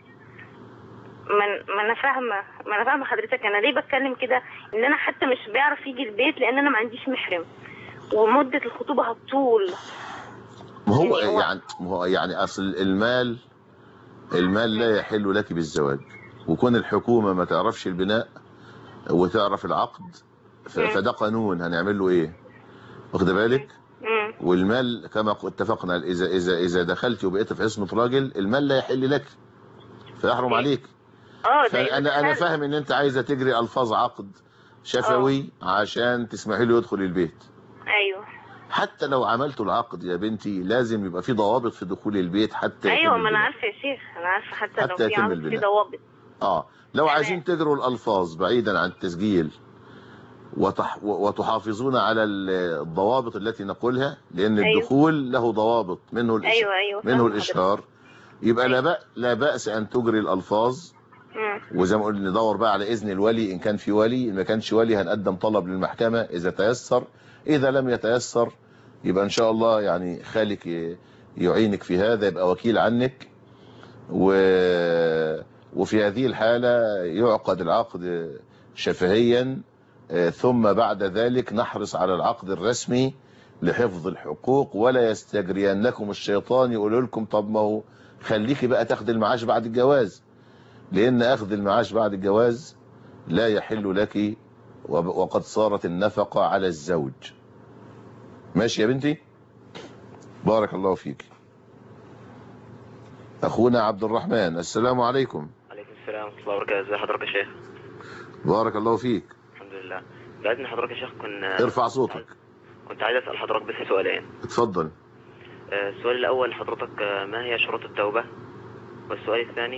ما أنا- ما انا فاهمه ما انا فاهمه حضرتك انا ليه بتكلم كده ان انا حتى مش بيعرف يجي البيت لان انا ما عنديش محرم ومده الخطوبه هتطول ما هو يعني ما هو يعني اصل المال المال لا يحل لك بالزواج وكون الحكومه ما تعرفش البناء وتعرف العقد ف- مم. فده قانون هنعمل له ايه واخد بالك مم. والمال كما اتفقنا اذا اذا اذا دخلت وبقيت في عصمه راجل المال لا يحل لك فيحرم عليك اه ده فانا انا هل- فاهم ان انت عايزه تجري الفاظ عقد شفوي عشان تسمحي له يدخل البيت ايوه حتى لو عملتوا العقد يا بنتي لازم يبقى في ضوابط في دخول البيت حتى ايوه يتم ما انا البناء. عارفه يا شيخ انا عارفه حتى, لو حتى في يتم عقد في البناء. ضوابط اه لو عايزين تجروا الالفاظ بعيدا عن التسجيل وتح وتحافظون على ال- الضوابط التي نقولها لان أيوة. الدخول له ضوابط منه الإش... أيوة، أيوة، منه فاهمة الاشهار يبقى لا بأ... لا باس ان تجري الالفاظ مم. وزي ما قلنا ندور بقى على اذن الولي ان كان في ولي ان ما كانش ولي هنقدم طلب للمحكمه اذا تيسر اذا لم يتيسر يبقى ان شاء الله يعني خالك ي- يعينك في هذا يبقى وكيل عنك و... وفي هذه الحالة يعقد العقد شفهيا آه، ثم بعد ذلك نحرص على العقد الرسمي لحفظ الحقوق ولا يستجرينكم الشيطان يقول لكم طب ما هو خليكي بقى تاخد المعاش بعد الجواز لأن أخذ المعاش بعد الجواز لا يحل لك وب- وقد صارت النفقة على الزوج ماشي يا بنتي بارك الله فيك أخونا عبد الرحمن السلام عليكم عليكم السلام ورحمة الله وبركاته ازي حضرتك يا شيخ بارك الله فيك الحمد لله بإذن حضرتك يا شيخ كنا ارفع صوتك كنت عايز أسأل حضرتك بس سؤالين اتفضل آه، السؤال الأول حضرتك آه، ما هي شروط التوبة والسؤال الثاني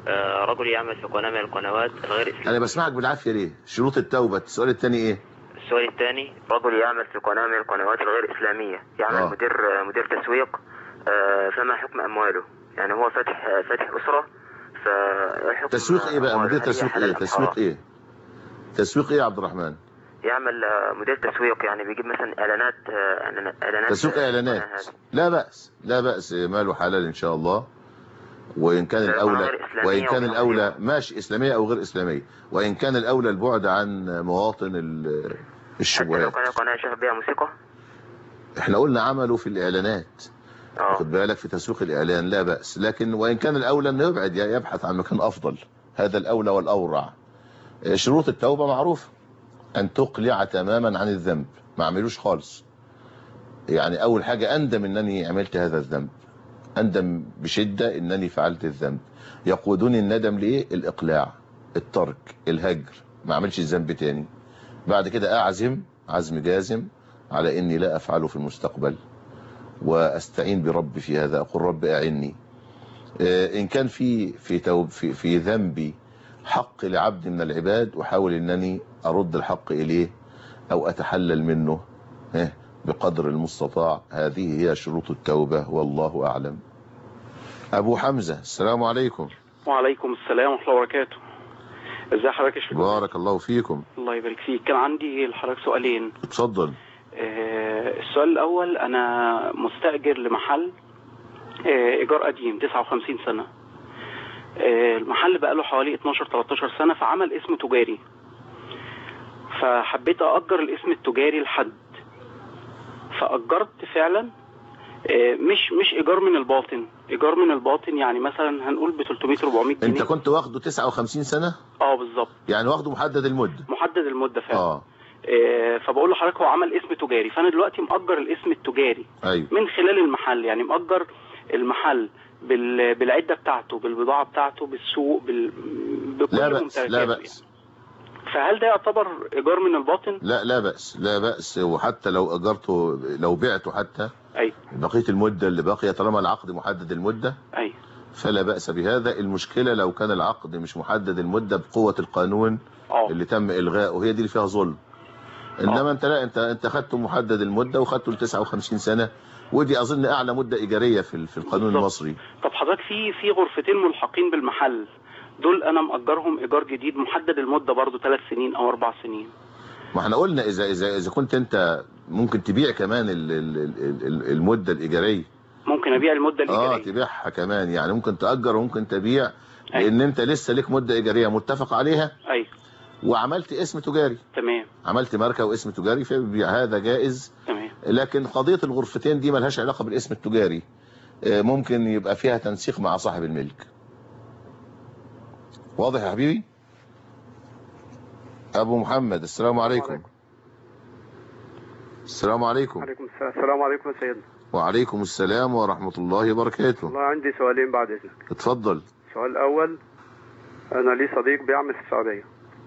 آه، رجل يعمل في قناة من القنوات الغير إسلامية انا بسمعك بالعافيه ليه شروط التوبه السؤال الثاني ايه السؤال الثاني رجل يعمل في قناة من القنوات الغير إسلامية يعمل آه. مدير مدير تسويق آه، فما حكم أمواله يعني هو فاتح فاتح أسرة فحكم تسويق ايه بقى أمواله؟ مدير هل هي تسويق حلال ايه أم تسويق حرام؟ ايه تسويق ايه يا عبد الرحمن يعمل آه، مدير تسويق يعني بيجيب مثلا إعلانات آه، إعلانات- إعلانات تسويق آه، اعلانات القناة هذه. لا بأس لا بأس ماله حلال ان شاء الله وان كان آه، الاولى غير إسلامية وان كان وغير الاولى ماشي اسلاميه او غير اسلاميه وان كان الاولى البعد عن مواطن ال- حتى لو الشبهات كان قناة شغل بيها موسيقى احنا قلنا عمله في الاعلانات خد بالك في تسويق الاعلان لا بأس لكن وان كان الاولى انه يبعد يبحث عن مكان افضل هذا الاولى والاورع شروط التوبة معروفة ان تقلع تماما عن الذنب ما اعملوش خالص يعني اول حاجة اندم انني عملت هذا الذنب اندم بشدة انني فعلت الذنب يقودني الندم ليه الاقلاع الترك الهجر ما اعملش الذنب تاني بعد كده اعزم عزم جازم على اني لا افعله في المستقبل واستعين بربي في هذا اقول رب اعني آه، ان كان في في توب في, في ذنبي حق لعبد من العباد احاول انني ارد الحق اليه او اتحلل منه ها، بقدر المستطاع هذه هي شروط التوبة والله اعلم ابو حمزة السلام عليكم وعليكم السلام ورحمة الله وبركاته ازي حضرتك يا شيخ بارك الله فيكم الله يبارك فيك كان عندي لحضرتك سؤالين اتفضل آه، السؤال الأول أنا مستأجر لمحل آه، إيجار قديم 59 سنة آه، المحل بقاله حوالي 12-13 سنة فعمل اسم تجاري فحبيت أأجر الاسم التجاري لحد فأجرت فعلا آه، مش مش إيجار من الباطن إيجار من الباطن يعني مثلا هنقول ب 300 400 جنيه انت كنت واخده 59 سنة اه بالظبط يعني واخده محدد المدة محدد المدة فعلا اه آه، فبقول لحضرتك هو عمل اسم تجاري فانا دلوقتي مأجر الاسم التجاري ايوه من خلال المحل يعني مأجر المحل بال... بالعده بتاعته بالبضاعه بتاعته بالسوق بال... بكل لا بأس ممتلكاته لا يعني. بأس فهل ده يعتبر ايجار من الباطن؟ لا لا بأس لا بأس وحتى لو أجرته لو بعته حتى أي بقية المدة اللي باقية طالما العقد محدد المدة أي فلا بأس بهذا المشكلة لو كان العقد مش محدد المدة بقوة القانون أوه. اللي تم إلغائه هي دي اللي فيها ظلم إنما أنت لا أنت أنت خدته محدد المدة وخدته ل 59 سنة ودي أظن أعلى مدة إيجارية في في القانون بالظبط. المصري طب حضرتك في في غرفتين ملحقين بالمحل دول انا مأجرهم ايجار جديد محدد المده برضو ثلاث سنين او اربع سنين ما احنا قلنا إذا إذا إذا كنت أنت ممكن تبيع كمان ال- ال- ال- ال- المدة الإيجارية ممكن ابيع المده اه الايجاريه تبيعها كمان يعني ممكن تأجر وممكن تبيع لان انت لسه ليك مدة ايجارية متفق عليها اي وعملت اسم تجاري تمام عملت ماركة واسم تجاري فبيبيع هذا جائز تمام لكن قضية الغرفتين دي ملهاش علاقة بالاسم التجاري آه، ممكن يبقى فيها تنسيق مع صاحب الملك واضح يا حبيبي ابو محمد السلام عليكم السلام عليكم عليكم السلام السلام عليكم يا سيدنا وعليكم السلام ورحمة الله وبركاته والله عندي سؤالين بعد اذنك اتفضل السؤال الاول انا لي صديق بيعمل في السعوديه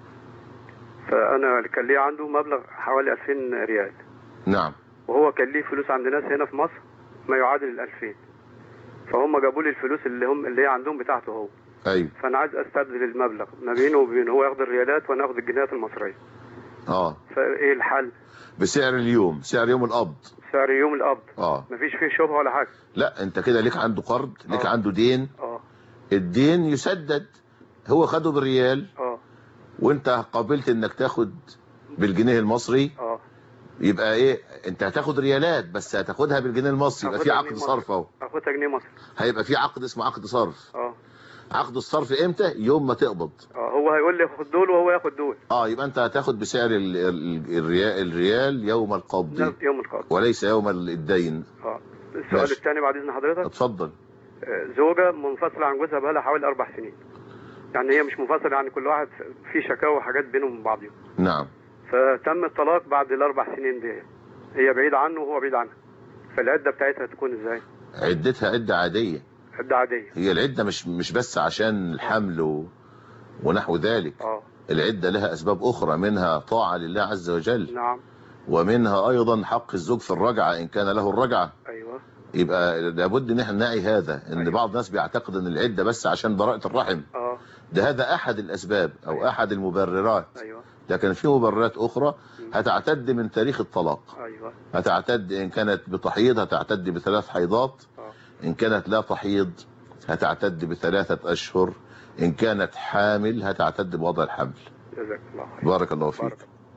فانا كان لي عنده مبلغ حوالي 2000 ريال نعم وهو كان ليه فلوس عند ناس هنا في مصر ما يعادل ال 2000 فهم جابوا لي الفلوس اللي هم اللي هي عندهم بتاعته هو ايوه فانا عايز استبدل المبلغ ما بينه وبين هو ياخد الريالات وانا اخد الجنيهات المصريه اه فايه الحل بسعر اليوم سعر يوم القبض سعر يوم القبض اه مفيش فيه شبهه ولا حاجه لا انت كده ليك عنده قرض ليك عنده دين اه الدين يسدد هو خده بالريال اه وانت قابلت انك تاخد بالجنيه المصري اه يبقى ايه انت هتاخد ريالات بس هتاخدها بالجنيه المصري يبقى في هاخدها عقد جنيه صرف اهو اخدها جنيه مصري هيبقى في عقد اسمه عقد صرف اه عقد الصرف امتى يوم ما تقبض اه هو هيقول لي خد دول وهو ياخد دول اه يبقى انت هتاخد بسعر ال- ال- الريال, الريال يوم القبض يوم القبض وليس يوم الدين اه السؤال ماشي. الثاني بعد اذن حضرتك اتفضل آه، زوجة منفصلة عن جوزها بقالها حوالي أربع سنين يعني هي مش منفصلة يعني كل واحد في شكاوى وحاجات بينهم وبين بعضهم نعم فتم الطلاق بعد الأربع سنين دي هي بعيدة عنه وهو بعيد عنها فالعدة بتاعتها تكون ازاي؟ عدتها عدة عادية عدة عادية هي العدة مش مش بس عشان الحمل و... ونحو ذلك اه العدة لها أسباب أخرى منها طاعة لله عز وجل نعم ومنها أيضا حق الزوج في الرجعة إن كان له الرجعة ايوه يبقى لابد ان احنا نعي هذا ان بعض الناس بيعتقد ان العدة بس عشان براءة الرحم اه ده هذا احد الاسباب او احد المبررات ايوه لكن في مبررات اخرى هتعتد من تاريخ الطلاق ايوه هتعتد ان كانت بتحيض هتعتد بثلاث حيضات ان كانت لا تحيض هتعتد بثلاثة اشهر ان كانت حامل هتعتد بوضع الحمل جزاك الله خير بارك الله فيك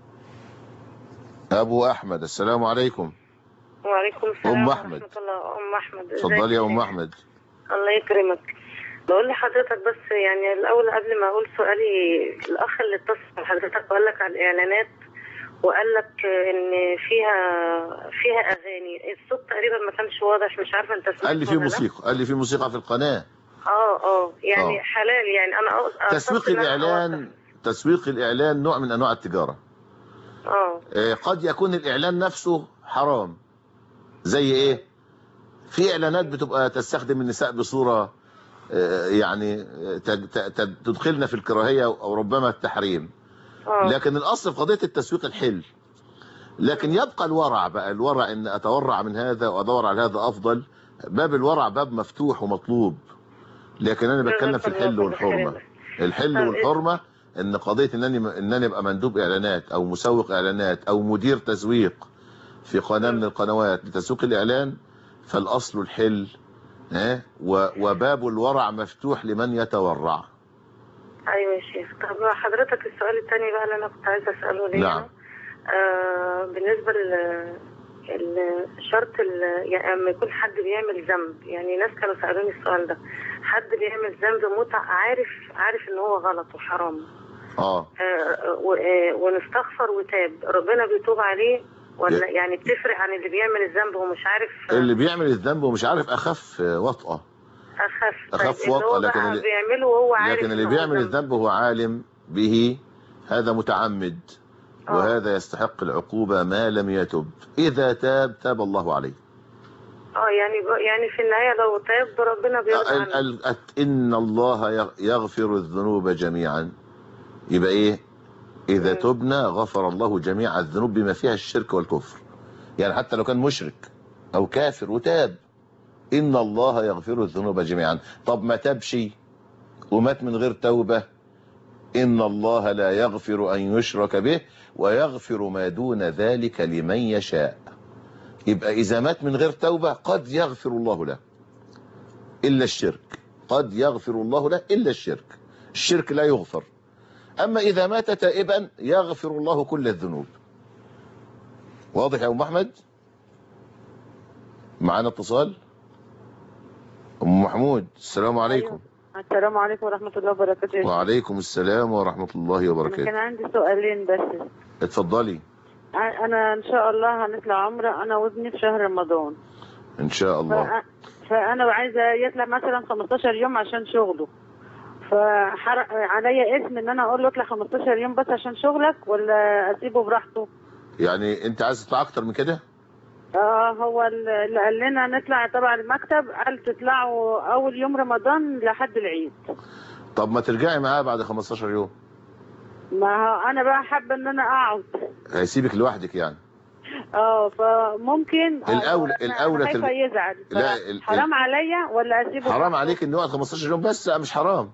ابو احمد السلام عليكم وعليكم السلام أم ورحمة أحمد. الله أم أحمد اتفضلي يا ازيك؟ ام احمد الله يكرمك بقول لحضرتك بس يعني الأول قبل ما أقول سؤالي الأخ اللي اتصل بحضرتك وقال لك على الإعلانات وقال لك إن فيها فيها أغاني الصوت تقريبا ما كانش واضح مش عارفة أنت سمعت قال لي في ولا لا؟ موسيقى قال لي في موسيقى في القناة اه اه يعني آه. حلال يعني أنا أقصد- تسويق قصدت إن أنا الاعلان تسويق الاعلان نوع من انواع التجارة اه آه، قد يكون الاعلان نفسه حرام زي ايه في اعلانات بتبقى تستخدم النساء بصورة آه، يعني آه، تد- تد- تدخلنا في الكراهية او ربما التحريم اه لكن الاصل في قضية التسويق الحل لكن يبقى الورع بقى الورع ان اتورع من هذا وادور على هذا افضل باب الورع باب مفتوح ومطلوب لكن انا بتكلم في الحل والحرمة الحل طب والحرمة ان قضية انني انني ابقى مندوب اعلانات او مسوق اعلانات او مدير تسويق في قناة من القنوات لتسويق الاعلان فالاصل الحل ها و- وباب الورع مفتوح لمن يتورع ايوه يا شيخ طب حضرتك السؤال الثاني بقى اللي انا كنت عايزه اساله ليه نعم آه بالنسبه ل ال- شرط ال- يعني لما يكون حد بيعمل ذنب يعني ناس كانوا سالوني السؤال ده حد بيعمل ذنب متع عارف عارف ان هو غلط وحرام اه آه و- آه، ونستغفر وتاب ربنا بيتوب عليه ولا يعني بتفرق عن اللي بيعمل الذنب ومش عارف اللي بيعمل الذنب ومش عارف اخف وطأة اخف أخف طيب اللي وطأة، هو لكن بقى اللي- بيعمله وهو عارف لكن اللي إن هو بيعمل ذنب. الذنب هو عالم به هذا متعمد وهذا يستحق العقوبة ما لم يتب إذا تاب تاب الله عليه اه يعني يعني في النهايه لو تاب ربنا بيرضى ال- عنه ال- إن الله يغ- يغفر الذنوب جميعا يبقى إيه إذا تبنا غفر الله جميع الذنوب بما فيها الشرك والكفر يعني حتى لو كان مشرك أو كافر وتاب إن الله يغفر الذنوب جميعا طب ما تبش ومات من غير توبة إن الله لا يغفر أن يشرك به ويغفر ما دون ذلك لمن يشاء يبقى إذا مات من غير توبة قد يغفر الله له إلا الشرك قد يغفر الله له إلا الشرك الشرك لا يغفر أما إذا مات تائبا يغفر الله كل الذنوب واضح يا أم أحمد معنا اتصال أم محمود السلام عليكم السلام عليكم ورحمة الله وبركاته يا شيخ. وعليكم السلام ورحمة الله أنا كان وبركاته عندي سؤالين بس اتفضلي أنا إن شاء الله هنطلع عمرة أنا وابني في شهر رمضان إن شاء الله فأ- فأنا عايزة يطلع مثلا 15 يوم عشان شغله فحرق عليا اسم ان انا اقول له اطلع 15 يوم بس عشان شغلك ولا اسيبه براحته يعني أنت عايز تطلع أكتر من كده اه هو اللي قال لنا نطلع تبع المكتب قال تطلعوا اول يوم رمضان لحد العيد طب ما ترجعي معاه بعد 15 يوم ما هو انا بقى حابه ان انا اقعد هيسيبك لوحدك يعني اه فممكن الأولى أنا- الأولى أنا خايفه ترج- يزعل لا، ف- ال- حرام عليا ولا اسيبه حرام عليك انه يقعد 15 يوم بس لا مش حرام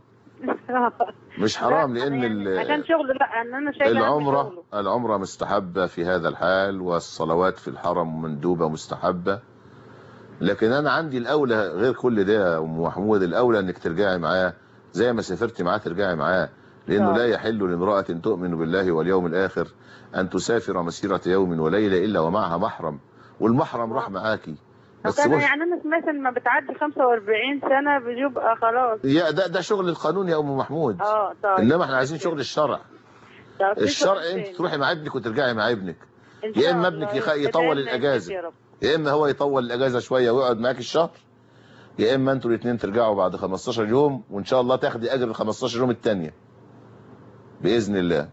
مش حرام لان ال- عشان شغله لا ان انا شايله هم العمرة شغله. العمرة مستحبة في هذا الحال والصلوات في الحرم مندوبة مستحبة لكن انا عندي الاولى غير كل ده يا ام محمود الاولى انك ترجعي معاه زي ما سافرتي معاه ترجعي معاه لانه آه. لا يحل لامرأة تؤمن بالله واليوم الاخر ان تسافر مسيرة يوم وليلة الا ومعها محرم والمحرم راح معاكي بس وكان وش يعني انا سمعت ان ما بتعدي 45 سنه بيبقى خلاص يا ده ده شغل القانون يا ام محمود اه طيب انما احنا عايزين شغل الشرع طب في الشرع سؤال انت تاني. تروحي مع ابنك وترجعي مع ابنك إن شاء يا اما الله. ابنك يخ- ادعي يطول لنا يا الاجازه يا رب. يا اما هو يطول الاجازه شويه ويقعد معاك الشهر يا اما انتوا الاثنين ترجعوا بعد 15 يوم وان شاء الله تاخدي اجر ال 15 يوم الثانيه باذن الله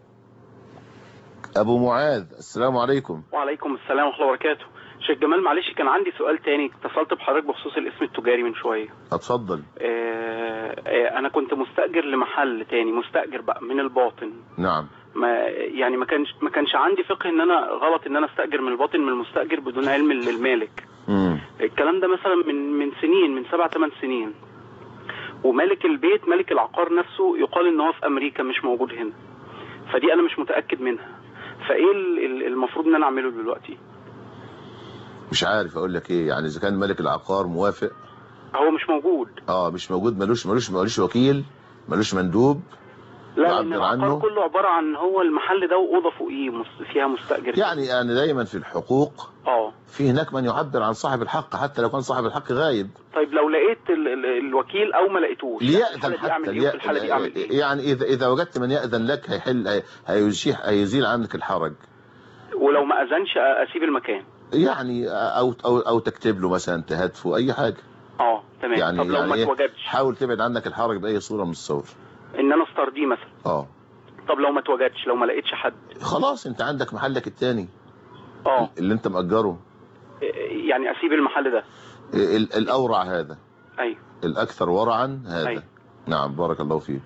ابو معاذ السلام عليكم وعليكم السلام ورحمه الله وبركاته شيخ جمال معلش كان عندي سؤال تاني اتصلت بحضرتك بخصوص الاسم التجاري من شويه اتفضل آه، آه، انا كنت مستاجر لمحل تاني مستاجر بقى من الباطن نعم ما يعني ما كانش ما كانش عندي فقه ان انا غلط ان انا استاجر من الباطن من المستاجر بدون علم للمالك مم. الكلام ده مثلا من من سنين من سبع ثمان سنين ومالك البيت مالك العقار نفسه يقال ان هو في امريكا مش موجود هنا فدي انا مش متاكد منها فايه ال- ال- المفروض ان انا اعمله دلوقتي مش عارف اقول لك ايه يعني اذا كان ملك العقار موافق هو مش موجود اه مش موجود ملوش ملوش ملوش وكيل ملوش مندوب لا لان يعبر العقار عنه كله عباره عن هو المحل ده واوضه فوقيه مس- فيها مستاجر يعني يعني دايما في الحقوق اه في هناك من يعبر عن صاحب الحق حتى لو كان صاحب الحق غايب طيب لو لقيت ال ال الوكيل او ما لقيتوش يعني في ليأذن الحالة دي اعمل حتى ايه وفي الحاله دي اعمل ايه يعني اذا اذا وجدت من يأذن لك هيحل هي- هيزيح هيزيل عنك الحرج ولو ما اذنش اسيب المكان يعني او او او تكتب له مثلا تهاتفه اي حاجه اه تمام يعني طب لو يعني ما إيه؟ اتوجدش حاول تبعد عنك الحرج باي صوره من الصور ان انا استرضيه مثلا اه طب لو ما اتوجدش لو ما لقيتش حد خلاص انت عندك محلك التاني اه اللي انت مأجره يعني اسيب المحل ده ال- الاورع هذا ايوه الاكثر ورعا هذا أيوة. نعم بارك الله فيك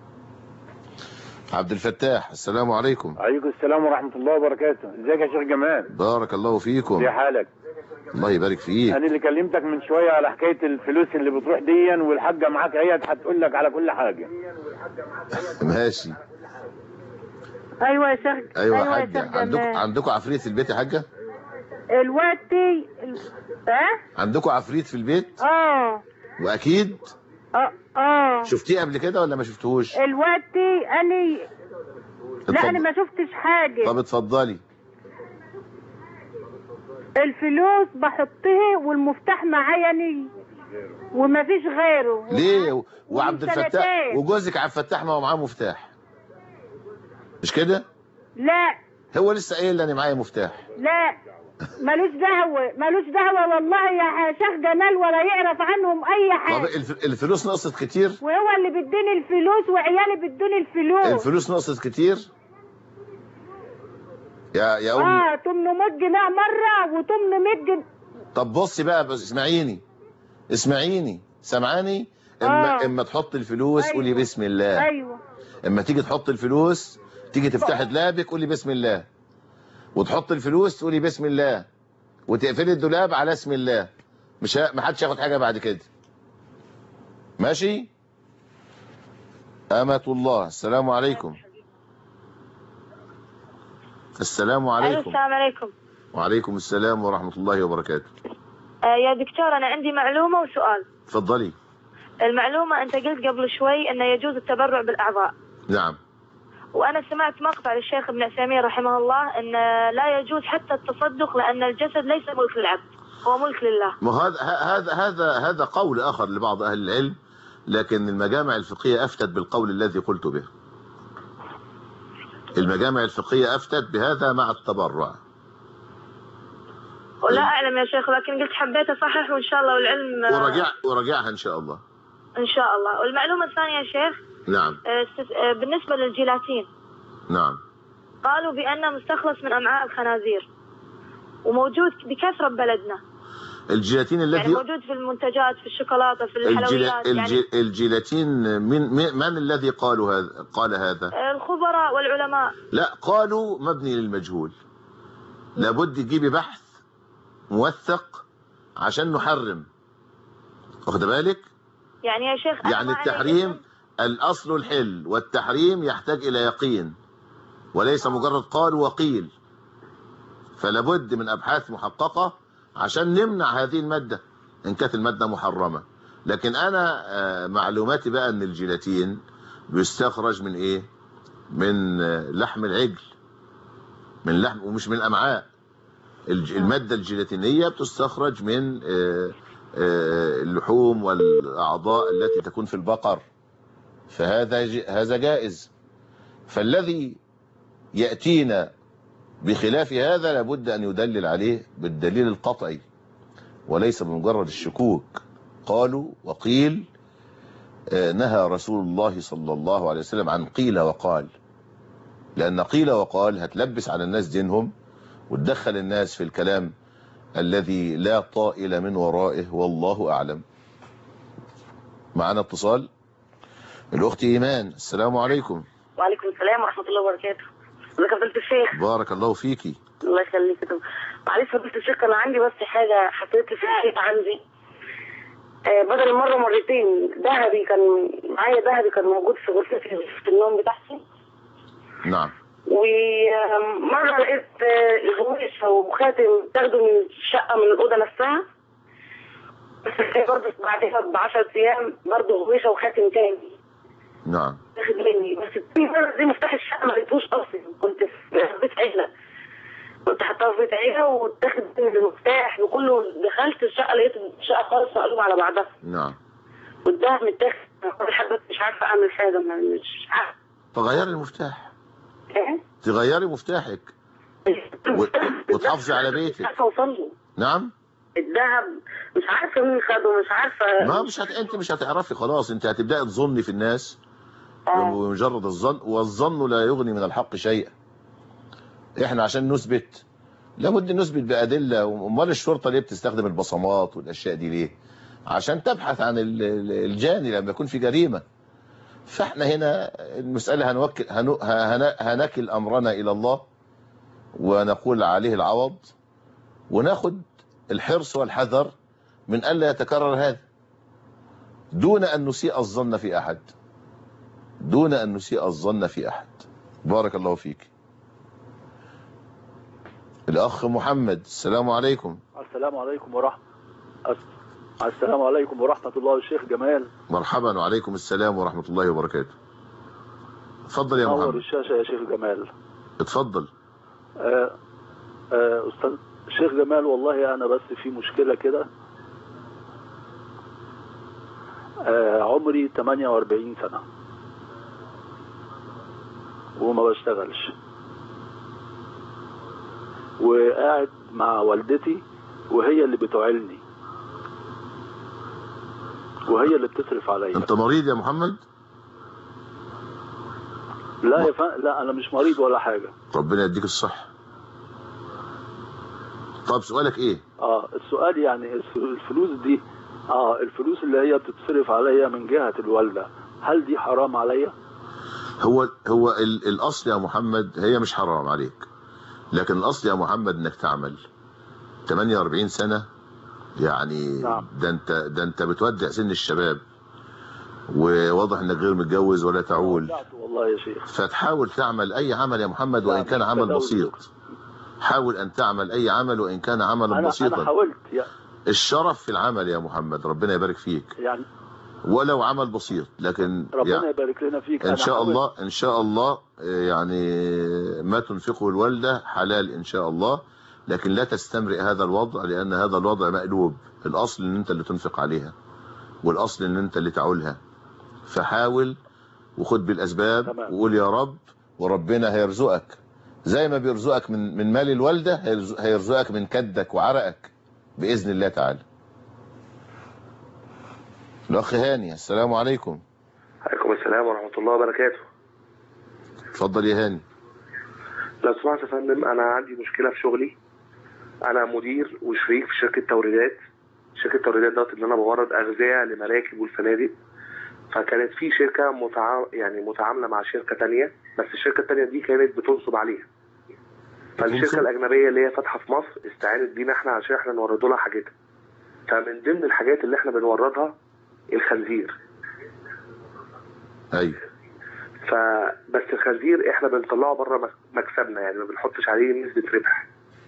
عبد الفتاح السلام عليكم عليكم السلام ورحمة الله وبركاته ازيك يا شيخ جمال بارك الله فيكم في حالك الله يبارك فيك انا اللي كلمتك من شوية على حكاية الفلوس اللي بتروح ديا والحاجة معاك هي هتقول لك على كل حاجة ماشي ايوه يا شيخ ايوه يا يا حاجه شيخ عندكم جمال عندكم عفريت في البيت يا حاجه الوقتي ال- اه عندكم عفريت في البيت اه واكيد اه اه شفتيه قبل كده ولا ما شفتهوش الوقتي انا لا اتفضل. انا ما شفتش حاجه طب اتفضلي الفلوس بحطها والمفتاح معايا انا وما فيش غيره ليه و- وعبد ومن الفتاح سنتين. وجوزك عبد الفتاح ما هو معاه مفتاح مش كده لا هو لسه قايل لي انا معايا مفتاح لا ملوش دعوة ملوش دعوة والله يا شيخ جمال ولا يعرف عنهم أي طب حاجة الف- الفلوس نقصت كتير وهو اللي بيديني الفلوس وعيالي بيدوني الفلوس الفلوس نقصت كتير يا يا ام اه 800 جنيه مرة و800 جنيه طب بصي بقى بس اسمعيني اسمعيني سامعاني اما آه. اما تحط الفلوس أيوة. قولي بسم الله أيوه اما تيجي تحط الفلوس تيجي تفتحي دولابك قولي بسم الله وتحط الفلوس تقولي بسم الله وتقفلي الدولاب على اسم الله مش ه... ما حدش ياخد حاجه بعد كده ماشي أمة الله السلام عليكم السلام عليكم السلام عليكم وعليكم السلام ورحمة الله وبركاته آه يا دكتور أنا عندي معلومة وسؤال اتفضلي المعلومة أنت قلت قبل شوي أنه يجوز التبرع بالأعضاء نعم وأنا سمعت مقطع للشيخ ابن عثيمين رحمه الله أن لا يجوز حتى التصدق لأن الجسد ليس ملك للعبد هو ملك لله ما هذا هذا هذا هذا قول آخر لبعض أهل العلم لكن المجامع الفقهية أفتت بالقول الذي قلت به المجامع الفقهية أفتت بهذا مع التبرع ولا أعلم يا شيخ لكن قلت حبيت أصحح وإن شاء الله والعلم آه، وراجع وراجعها إن شاء الله إن شاء الله والمعلومة الثانية يا شيخ نعم آه، است- آه، بالنسبة للجيلاتين نعم قالوا بأنه مستخلص من أمعاء الخنازير وموجود بكثرة ببلدنا الجيلاتين يعني الذي موجود في المنتجات في الشوكولاتة في الجيلا الحلويات يعني الجي الجيلاتين من من من الذي قالوا هذا قال هذا آه، الخبراء والعلماء لا قالوا مبني للمجهول لابد تجيبي بحث موثق عشان نحرم واخد بالك يعني يا شيخ أنا يعني ما علي التحريم الأصل الحل والتحريم يحتاج إلى يقين وليس مجرد قال وقيل فلابد من أبحاث محققة عشان نمنع هذه المادة إن كانت المادة محرمة لكن أنا آه، معلوماتي بقى أن الجيلاتين بيستخرج من إيه من آه، لحم العجل من لحم ومش من الأمعاء الج- المادة الجيلاتينية بتستخرج من آه، آه، اللحوم والأعضاء التي تكون في البقر فهذا ج- هذا جائز فالذي يأتينا بخلاف هذا لابد أن يدلل عليه بالدليل القطعي وليس بمجرد الشكوك قالوا وقيل آه، نهى رسول الله صلى الله عليه وسلم عن قيل وقال لأن قيل وقال هتلبس على الناس دينهم وتدخل الناس في الكلام الذي لا طائل من ورائه والله أعلم معنا اتصال الأخت إيمان السلام عليكم وعليكم السلام ورحمة الله وبركاته ازيك يا فضيلة الشيخ بارك الله فيكي الله يخليك يا دكتور. معلش يا فضيلة الشيخ انا عندي بس حاجة حطيت لي في الحيط عندي آه، بدل المره مرتين ذهبي كان معايا ذهبي كان موجود في غرفتي في النوم بتاعتي نعم ومره لقيت آه، غويش وخاتم تاخده من الشقه من الاوضه نفسها بس برضه بعدها ب 10 ايام برضه غويشه وخاتم تاني نعم تاخد مني بس التاني مره دي مفتاح الشقه ما لقيتوش اصلا كنت في بيت عيله كنت حاطاه في بيت عيله واتاخد مني المفتاح وكله دخلت الشقه لقيت الشقه خالص مقلوبه على بعضها نعم والدهب متاخد كل حاجه مش عارفه اعمل حاجه ما- مش عارفه تغيري المفتاح ايه تغيري مفتاحك و... وتحافظي على مش بيتك عارفه اوصل له نعم الذهب مش عارفه مين خده مش عارفه ما مش هت... انت مش هتعرفي خلاص انت هتبداي تظني في الناس بمجرد الظن والظن لا يغني من الحق شيئا احنا عشان نثبت لابد نثبت بادله امال الشرطه ليه بتستخدم البصمات والاشياء دي ليه عشان تبحث عن ال- ال- الجاني لما يكون في جريمه فاحنا هنا المساله هنوكل هنو- هن- هنكل امرنا الى الله ونقول عليه العوض وناخد الحرص والحذر من الا يتكرر هذا دون ان نسيء الظن في احد دون ان نسيء الظن في احد بارك الله فيك الاخ محمد السلام عليكم السلام عليكم ورحمة السلام عليكم ورحمة الله الشيخ جمال مرحبا وعليكم السلام ورحمة الله وبركاته اتفضل يا نور محمد الشاشة يا شيخ جمال اتفضل آه، آه، أستاذ شيخ جمال والله أنا بس في مشكلة كده آه، عمري 48 سنة وما بشتغلش وقاعد مع والدتي وهي اللي بتعلني وهي اللي بتصرف عليا انت مريض يا محمد لا يا فن... لا انا مش مريض ولا حاجه ربنا يديك الصحة طب سؤالك ايه اه السؤال يعني الس- الفلوس دي اه الفلوس اللي هي بتتصرف عليا من جهه الوالده هل دي حرام عليا؟ هو هو ال- الاصل يا محمد هي مش حرام عليك لكن الاصل يا محمد انك تعمل 48 سنة يعني ده انت ده انت بتودع سن الشباب وواضح انك غير متجوز ولا تعول والله يا شيخ فتحاول تعمل اي عمل يا محمد وان كان عمل تداول. بسيط حاول ان تعمل اي عمل وان كان عملا انا انا بسيطا حاولت يا- الشرف في العمل يا محمد ربنا يبارك فيك يعني ولو عمل بسيط لكن ربنا يعني يبارك لنا فيك ان أنا شاء حاولت. الله ان شاء الله آه، يعني ما تنفقه الوالده حلال ان شاء الله لكن لا تستمرئ هذا الوضع لان هذا الوضع مقلوب الاصل ان انت اللي تنفق عليها والاصل ان انت اللي تعولها فحاول وخد بالاسباب وقول يا رب وربنا هيرزقك زي ما بيرزقك من من مال الوالده هيرزق- هيرزقك من كدك وعرقك باذن الله تعالى الاخ هاني السلام عليكم عليكم السلام ورحمة الله وبركاته اتفضل يا هاني لو سمحت يا فندم أنا عندي مشكلة في شغلي أنا مدير وشريك في شركة توريدات شركة توريدات دوت إن أنا بورد أغذية لمراكب والفنادق فكانت في شركة متع... يعني متعاملة مع شركة تانية بس الشركة التانية دي كانت بتنصب عليها فالشركة الأجنبية اللي هي فاتحة في مصر استعانت بينا احنا عشان احنا نورد لها حاجتها فمن ضمن الحاجات اللي احنا بنوردها الخنزير ايوه فبس الخنزير احنا بنطلعه بره مك- مكسبنا يعني ما بنحطش عليه نسبة ربح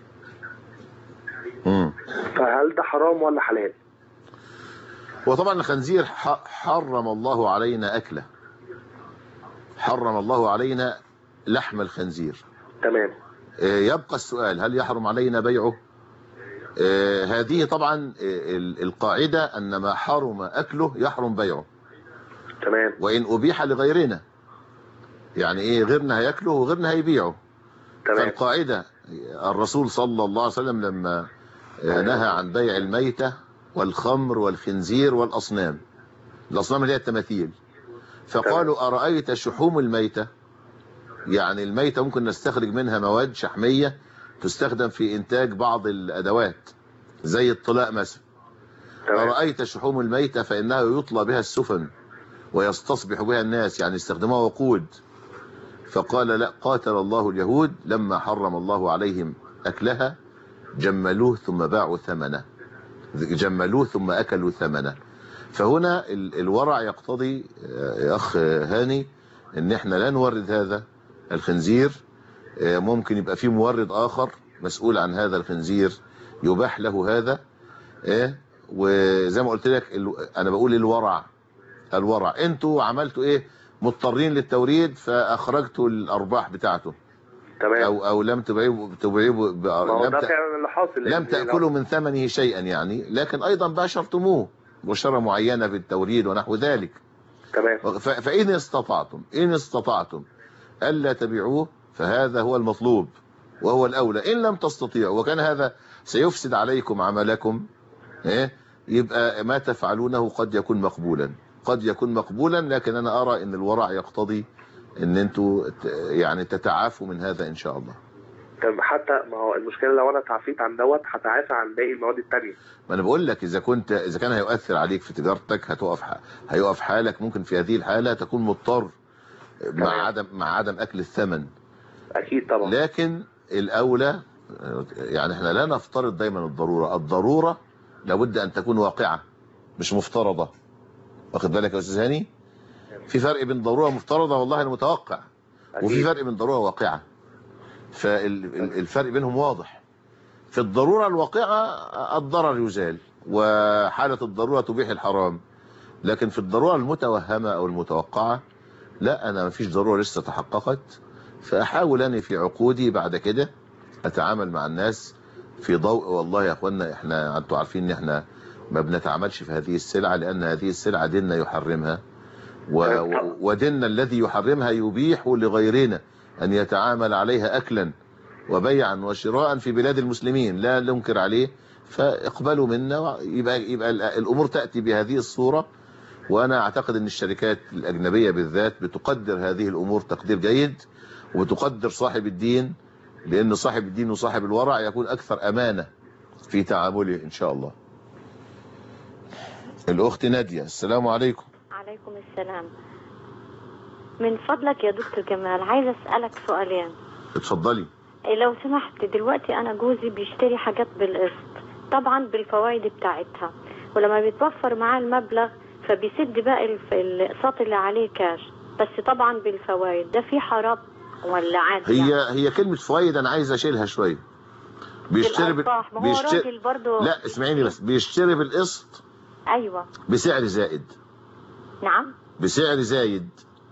مم. فهل ده حرام ولا حلال؟ وطبعا الخنزير ح- حرم الله علينا أكله حرم الله علينا لحم الخنزير تمام آه، يبقى السؤال هل يحرم علينا بيعه آه، هذه طبعا آه، ال- القاعدة أن ما حرم أكله يحرم بيعه تمام وإن أبيح لغيرنا يعني إيه غيرنا هياكله وغيرنا هيبيعه تمام. فالقاعدة الرسول صلى الله عليه وسلم لما آه، نهى عن بيع الميتة والخمر والخنزير والأصنام الأصنام اللي هي التماثيل فقالوا أرأيت شحوم الميتة يعني الميتة ممكن نستخرج منها مواد شحمية تستخدم في إنتاج بعض الأدوات زي الطلاء مثلا أرأيت شحوم الميتة فإنها يطلى بها السفن ويستصبح بها الناس يعني يستخدموها وقود فقال لا قاتل الله اليهود لما حرم الله عليهم أكلها جملوه ثم باعوا ثمنه جملوه ثم أكلوا ثمنه فهنا ال- الورع يقتضي آه، يا أخ هاني ان احنا لا نورد هذا الخنزير آه، ممكن يبقى في مورد آخر مسؤول عن هذا الخنزير يباح له هذا ايه وزي ما قلت لك ال- انا بقول الورع الورع انتوا عملتوا ايه مضطرين للتوريد فاخرجتوا الارباح بتاعته تمام او او لم تبيعوا تبيعوا ب- ما هو لم ده ت- فعلا اللي حاصل لم لأن تأكلوا من ثمنه شيئا يعني لكن أيضا باشرتموه بشرة معينة في التوريد ونحو ذلك تمام ف- فإن استطعتم إن استطعتم ألا تبيعوه فهذا هو المطلوب وهو الأولى إن لم تستطيعوا وكان هذا سيفسد عليكم عملكم إيه؟ يبقى ما تفعلونه قد يكون مقبولا قد يكون مقبولا لكن أنا أرى أن الورع يقتضي أن أنتوا ت- يعني تتعافوا من هذا إن شاء الله طب حتى ما هو المشكله لو انا تعافيت عن دوت هتعافى عن باقي المواد التانية ما انا بقول لك اذا كنت اذا كان هيؤثر عليك في تجارتك هتقف ح- هيقف حالك ممكن في هذه الحاله تكون مضطر مع عدم مع عدم اكل الثمن اكيد طبعا لكن الاولى يعني احنا لا نفترض دايما الضروره الضروره لابد ان تكون واقعه مش مفترضه واخد بالك يا استاذ هاني في فرق بين ضروره مفترضه والله المتوقع وفي فرق بين ضروره واقعه فالفرق بينهم واضح في الضرورة الواقعة الضرر يزال وحالة الضرورة تبيح الحرام لكن في الضرورة المتوهمة أو المتوقعة لا أنا مفيش ضرورة لسه تحققت فأحاول أنا في عقودي بعد كده أتعامل مع الناس في ضوء والله يا أخوانا إحنا أنتوا عارفين إن إحنا ما بنتعاملش في هذه السلعة لأن هذه السلعة ديننا يحرمها و... و- وديننا الذي يحرمها يبيح لغيرنا أن يتعامل عليها أكلا وبيعا وشراء في بلاد المسلمين لا ننكر عليه فاقبلوا منا يبقى يبقى ال- الامور تاتي بهذه الصوره وانا اعتقد ان الشركات الاجنبيه بالذات بتقدر هذه الامور تقدير جيد وبتقدر صاحب الدين لان صاحب الدين وصاحب الورع يكون اكثر امانه في تعامله ان شاء الله. الاخت ناديه السلام عليكم. عليكم السلام من فضلك يا دكتور جمال عايزة أسألك سؤالين اتفضلي. إيه لو سمحت دلوقتي أنا جوزي بيشتري حاجات بالقسط طبعا بالفوائد بتاعتها ولما بيتوفر معاه المبلغ فبيسد باقي الف- الأقساط اللي عليه كاش بس طبعا بالفوائد ده في حرام ولا عادي هي يعني؟ هي كلمه فوائد انا عايز اشيلها شويه. بيشتري بال- بالأرباح ما هو راجل برضو لا اسمعيني بس بيشتري بالقسط أيوة بسعر زائد نعم بسعر زايد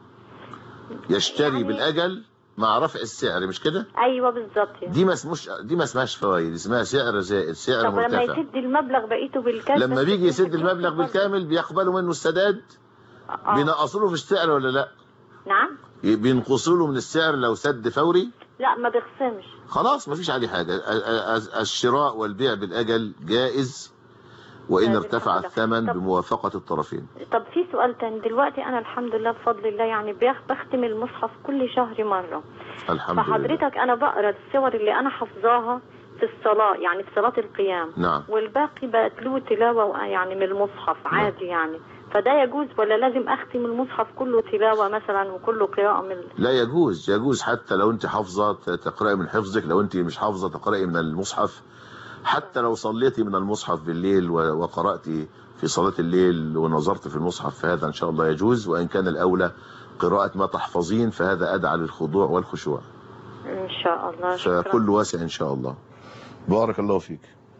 يشتري بالاجل مع رفع السعر مش كده أيوة بالظبط يعني. دي ما اسموش دي ما اسمهاش فوائد اسمها سعر زائد سعر طب ولما مرتفع يسد المبلغ بقيته بالكاش لما بس بيجي يسد المبلغ بالكامل بيقبلوا منه السداد بينقصوا له في السعر ولا لا نعم بينقصوا له من السعر لو سد فوري لا ما بيخصمش خلاص مفيش عليه حاجة ا- ا- الشراء والبيع بالأجل جائز وإن ارتفع الثمن بموافقة الطرفين طب في سؤال تاني دلوقتي انا الحمد لله بفضل الله يعني بيخ- بختم المصحف كل شهر مرة الحمد لله فحضرتك انا بقرا السور اللي انا حافظاها في الصلاة يعني في صلاة القيام نعم والباقي بتلو تلاوة يعني من المصحف عادي يعني فده يجوز ولا لازم اختم المصحف كله تلاوة مثلا وكله قراءة من لا يجوز يجوز حتى لو انت حافظة ت- تقرأي من حفظك لو انت مش حافظة تقرأي من المصحف حتى لو صليتي من المصحف بالليل و- وقرأتي في صلاة الليل ونظرت في المصحف فهذا ان شاء الله يجوز وان كان الاولى قراءة ما تحفظين فهذا ادعى للخضوع والخشوع ان شاء الله شكرا فكل واسع ان شاء الله بارك الله فيك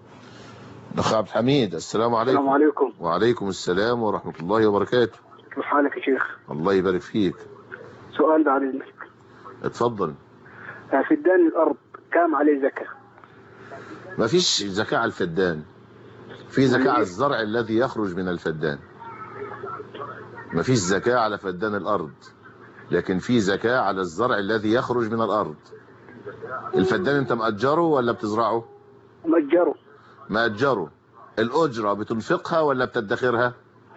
اخ عبد الحميد السلام عليكم السلام عليكم وعليكم السلام ورحمة الله وبركاته كيف حالك يا شيخ؟ الله يبارك فيك سؤال بعد اذنك اتفضل آه، فدان الارض كام عليه زكاه؟ ما فيش زكاة على الفدان في زكاة على الزرع الذي يخرج من الفدان ما فيش زكاة على فدان الأرض لكن في زكاة على الزرع الذي يخرج من الأرض الفدان انت مأجره ولا بتزرعه مأجره مأجره الأجرة بتنفقها ولا بتدخرها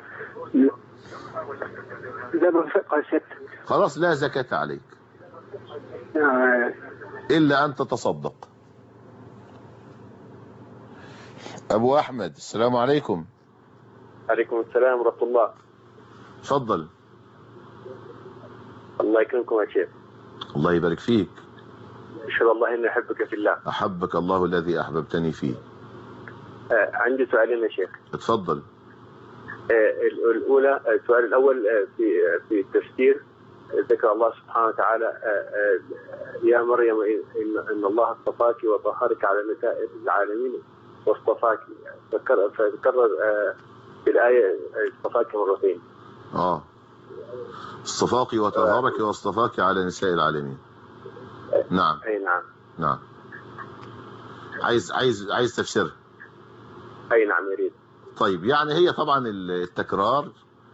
ده بنفقها ست خلاص لا زكاة عليك آه، إلا أن تتصدق أبو أحمد السلام عليكم عليكم السلام ورحمة الله اتفضل الله يكرمكم يا شيخ الله يبارك فيك أشهد الله إني أحبك في الله أحبك الله الذي أحببتني فيه آه عندي سؤالين يا شيخ اتفضل آه، ال- الأولى السؤال الأول آه، في في التفسير ذكر الله سبحانه وتعالى آه، آه، يا مريم إن, إن الله اصطفاك وطهرك على نساء العالمين واصطفاك فكر- فكرر آه، في الآية اصطفاك مرتين اه اصطفاك وطهرك واصطفاك على نساء العالمين نعم أي نعم نعم عايز عايز عايز تفسيرها أي نعم يريد طيب يعني هي طبعا التكرار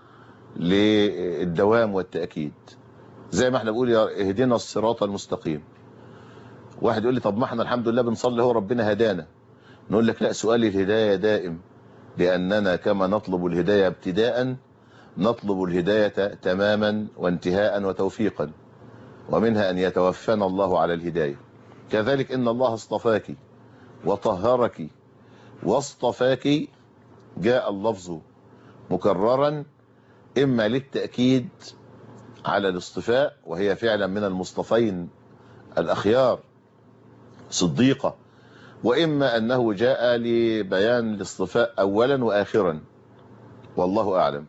للدوام والتأكيد زي ما احنا بنقول يا اهدنا الصراط المستقيم واحد يقول لي طب ما احنا الحمد لله بنصلي هو ربنا هدانا نقول لك لا سؤال الهداية دائم لأننا كما نطلب الهداية ابتداء نطلب الهداية تماما وانتهاء وتوفيقا ومنها أن يتوفانا الله على الهداية كذلك إن الله اصطفاك وطهرك واصطفاك جاء اللفظ مكررا إما للتأكيد على الاصطفاء وهي فعلا من المصطفين الأخيار صديقة وإما أنه جاء لبيان الاصطفاء أولا وآخرا والله أعلم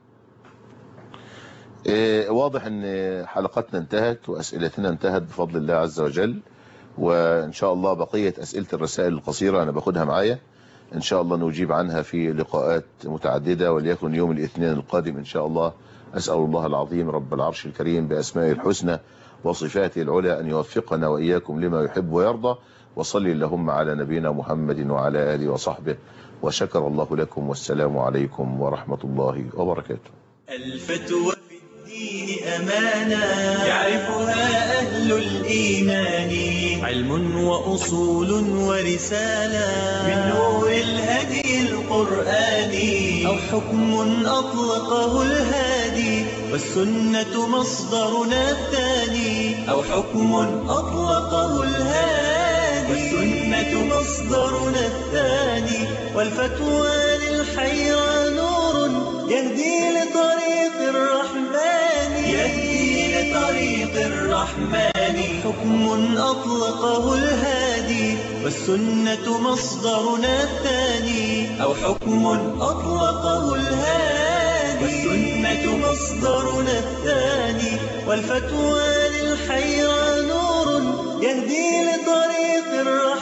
إيه واضح أن حلقتنا انتهت وأسئلتنا انتهت بفضل الله عز وجل وإن شاء الله بقية أسئلة الرسائل القصيرة أنا باخدها معايا إن شاء الله نجيب عنها في لقاءات متعددة وليكن يوم الاثنين القادم إن شاء الله أسأل الله العظيم رب العرش الكريم بأسمائه الحسنى وصفاته العلى أن يوفقنا وإياكم لما يحب ويرضى وصلي اللهم على نبينا محمد وعلى آله وصحبه وشكر الله لكم والسلام عليكم ورحمة الله وبركاته الفتوى في الدين أمانة يعرفها أهل الإيمان علم وأصول ورسالة من نور الهدي القرآني أو حكم أطلقه الهادي والسنة مصدرنا الثاني أو حكم أطلقه الهادي والسنة مصدرنا الثاني والفتوى للحيرى نور يهدي لطريق الرحمن يهدي لطريق الرحمن حكم أطلقه الهادي والسنة مصدرنا الثاني أو حكم أطلقه الهادي والسنة مصدرنا الثاني والفتوى للحيرى نور يهدي لطريق الرحمن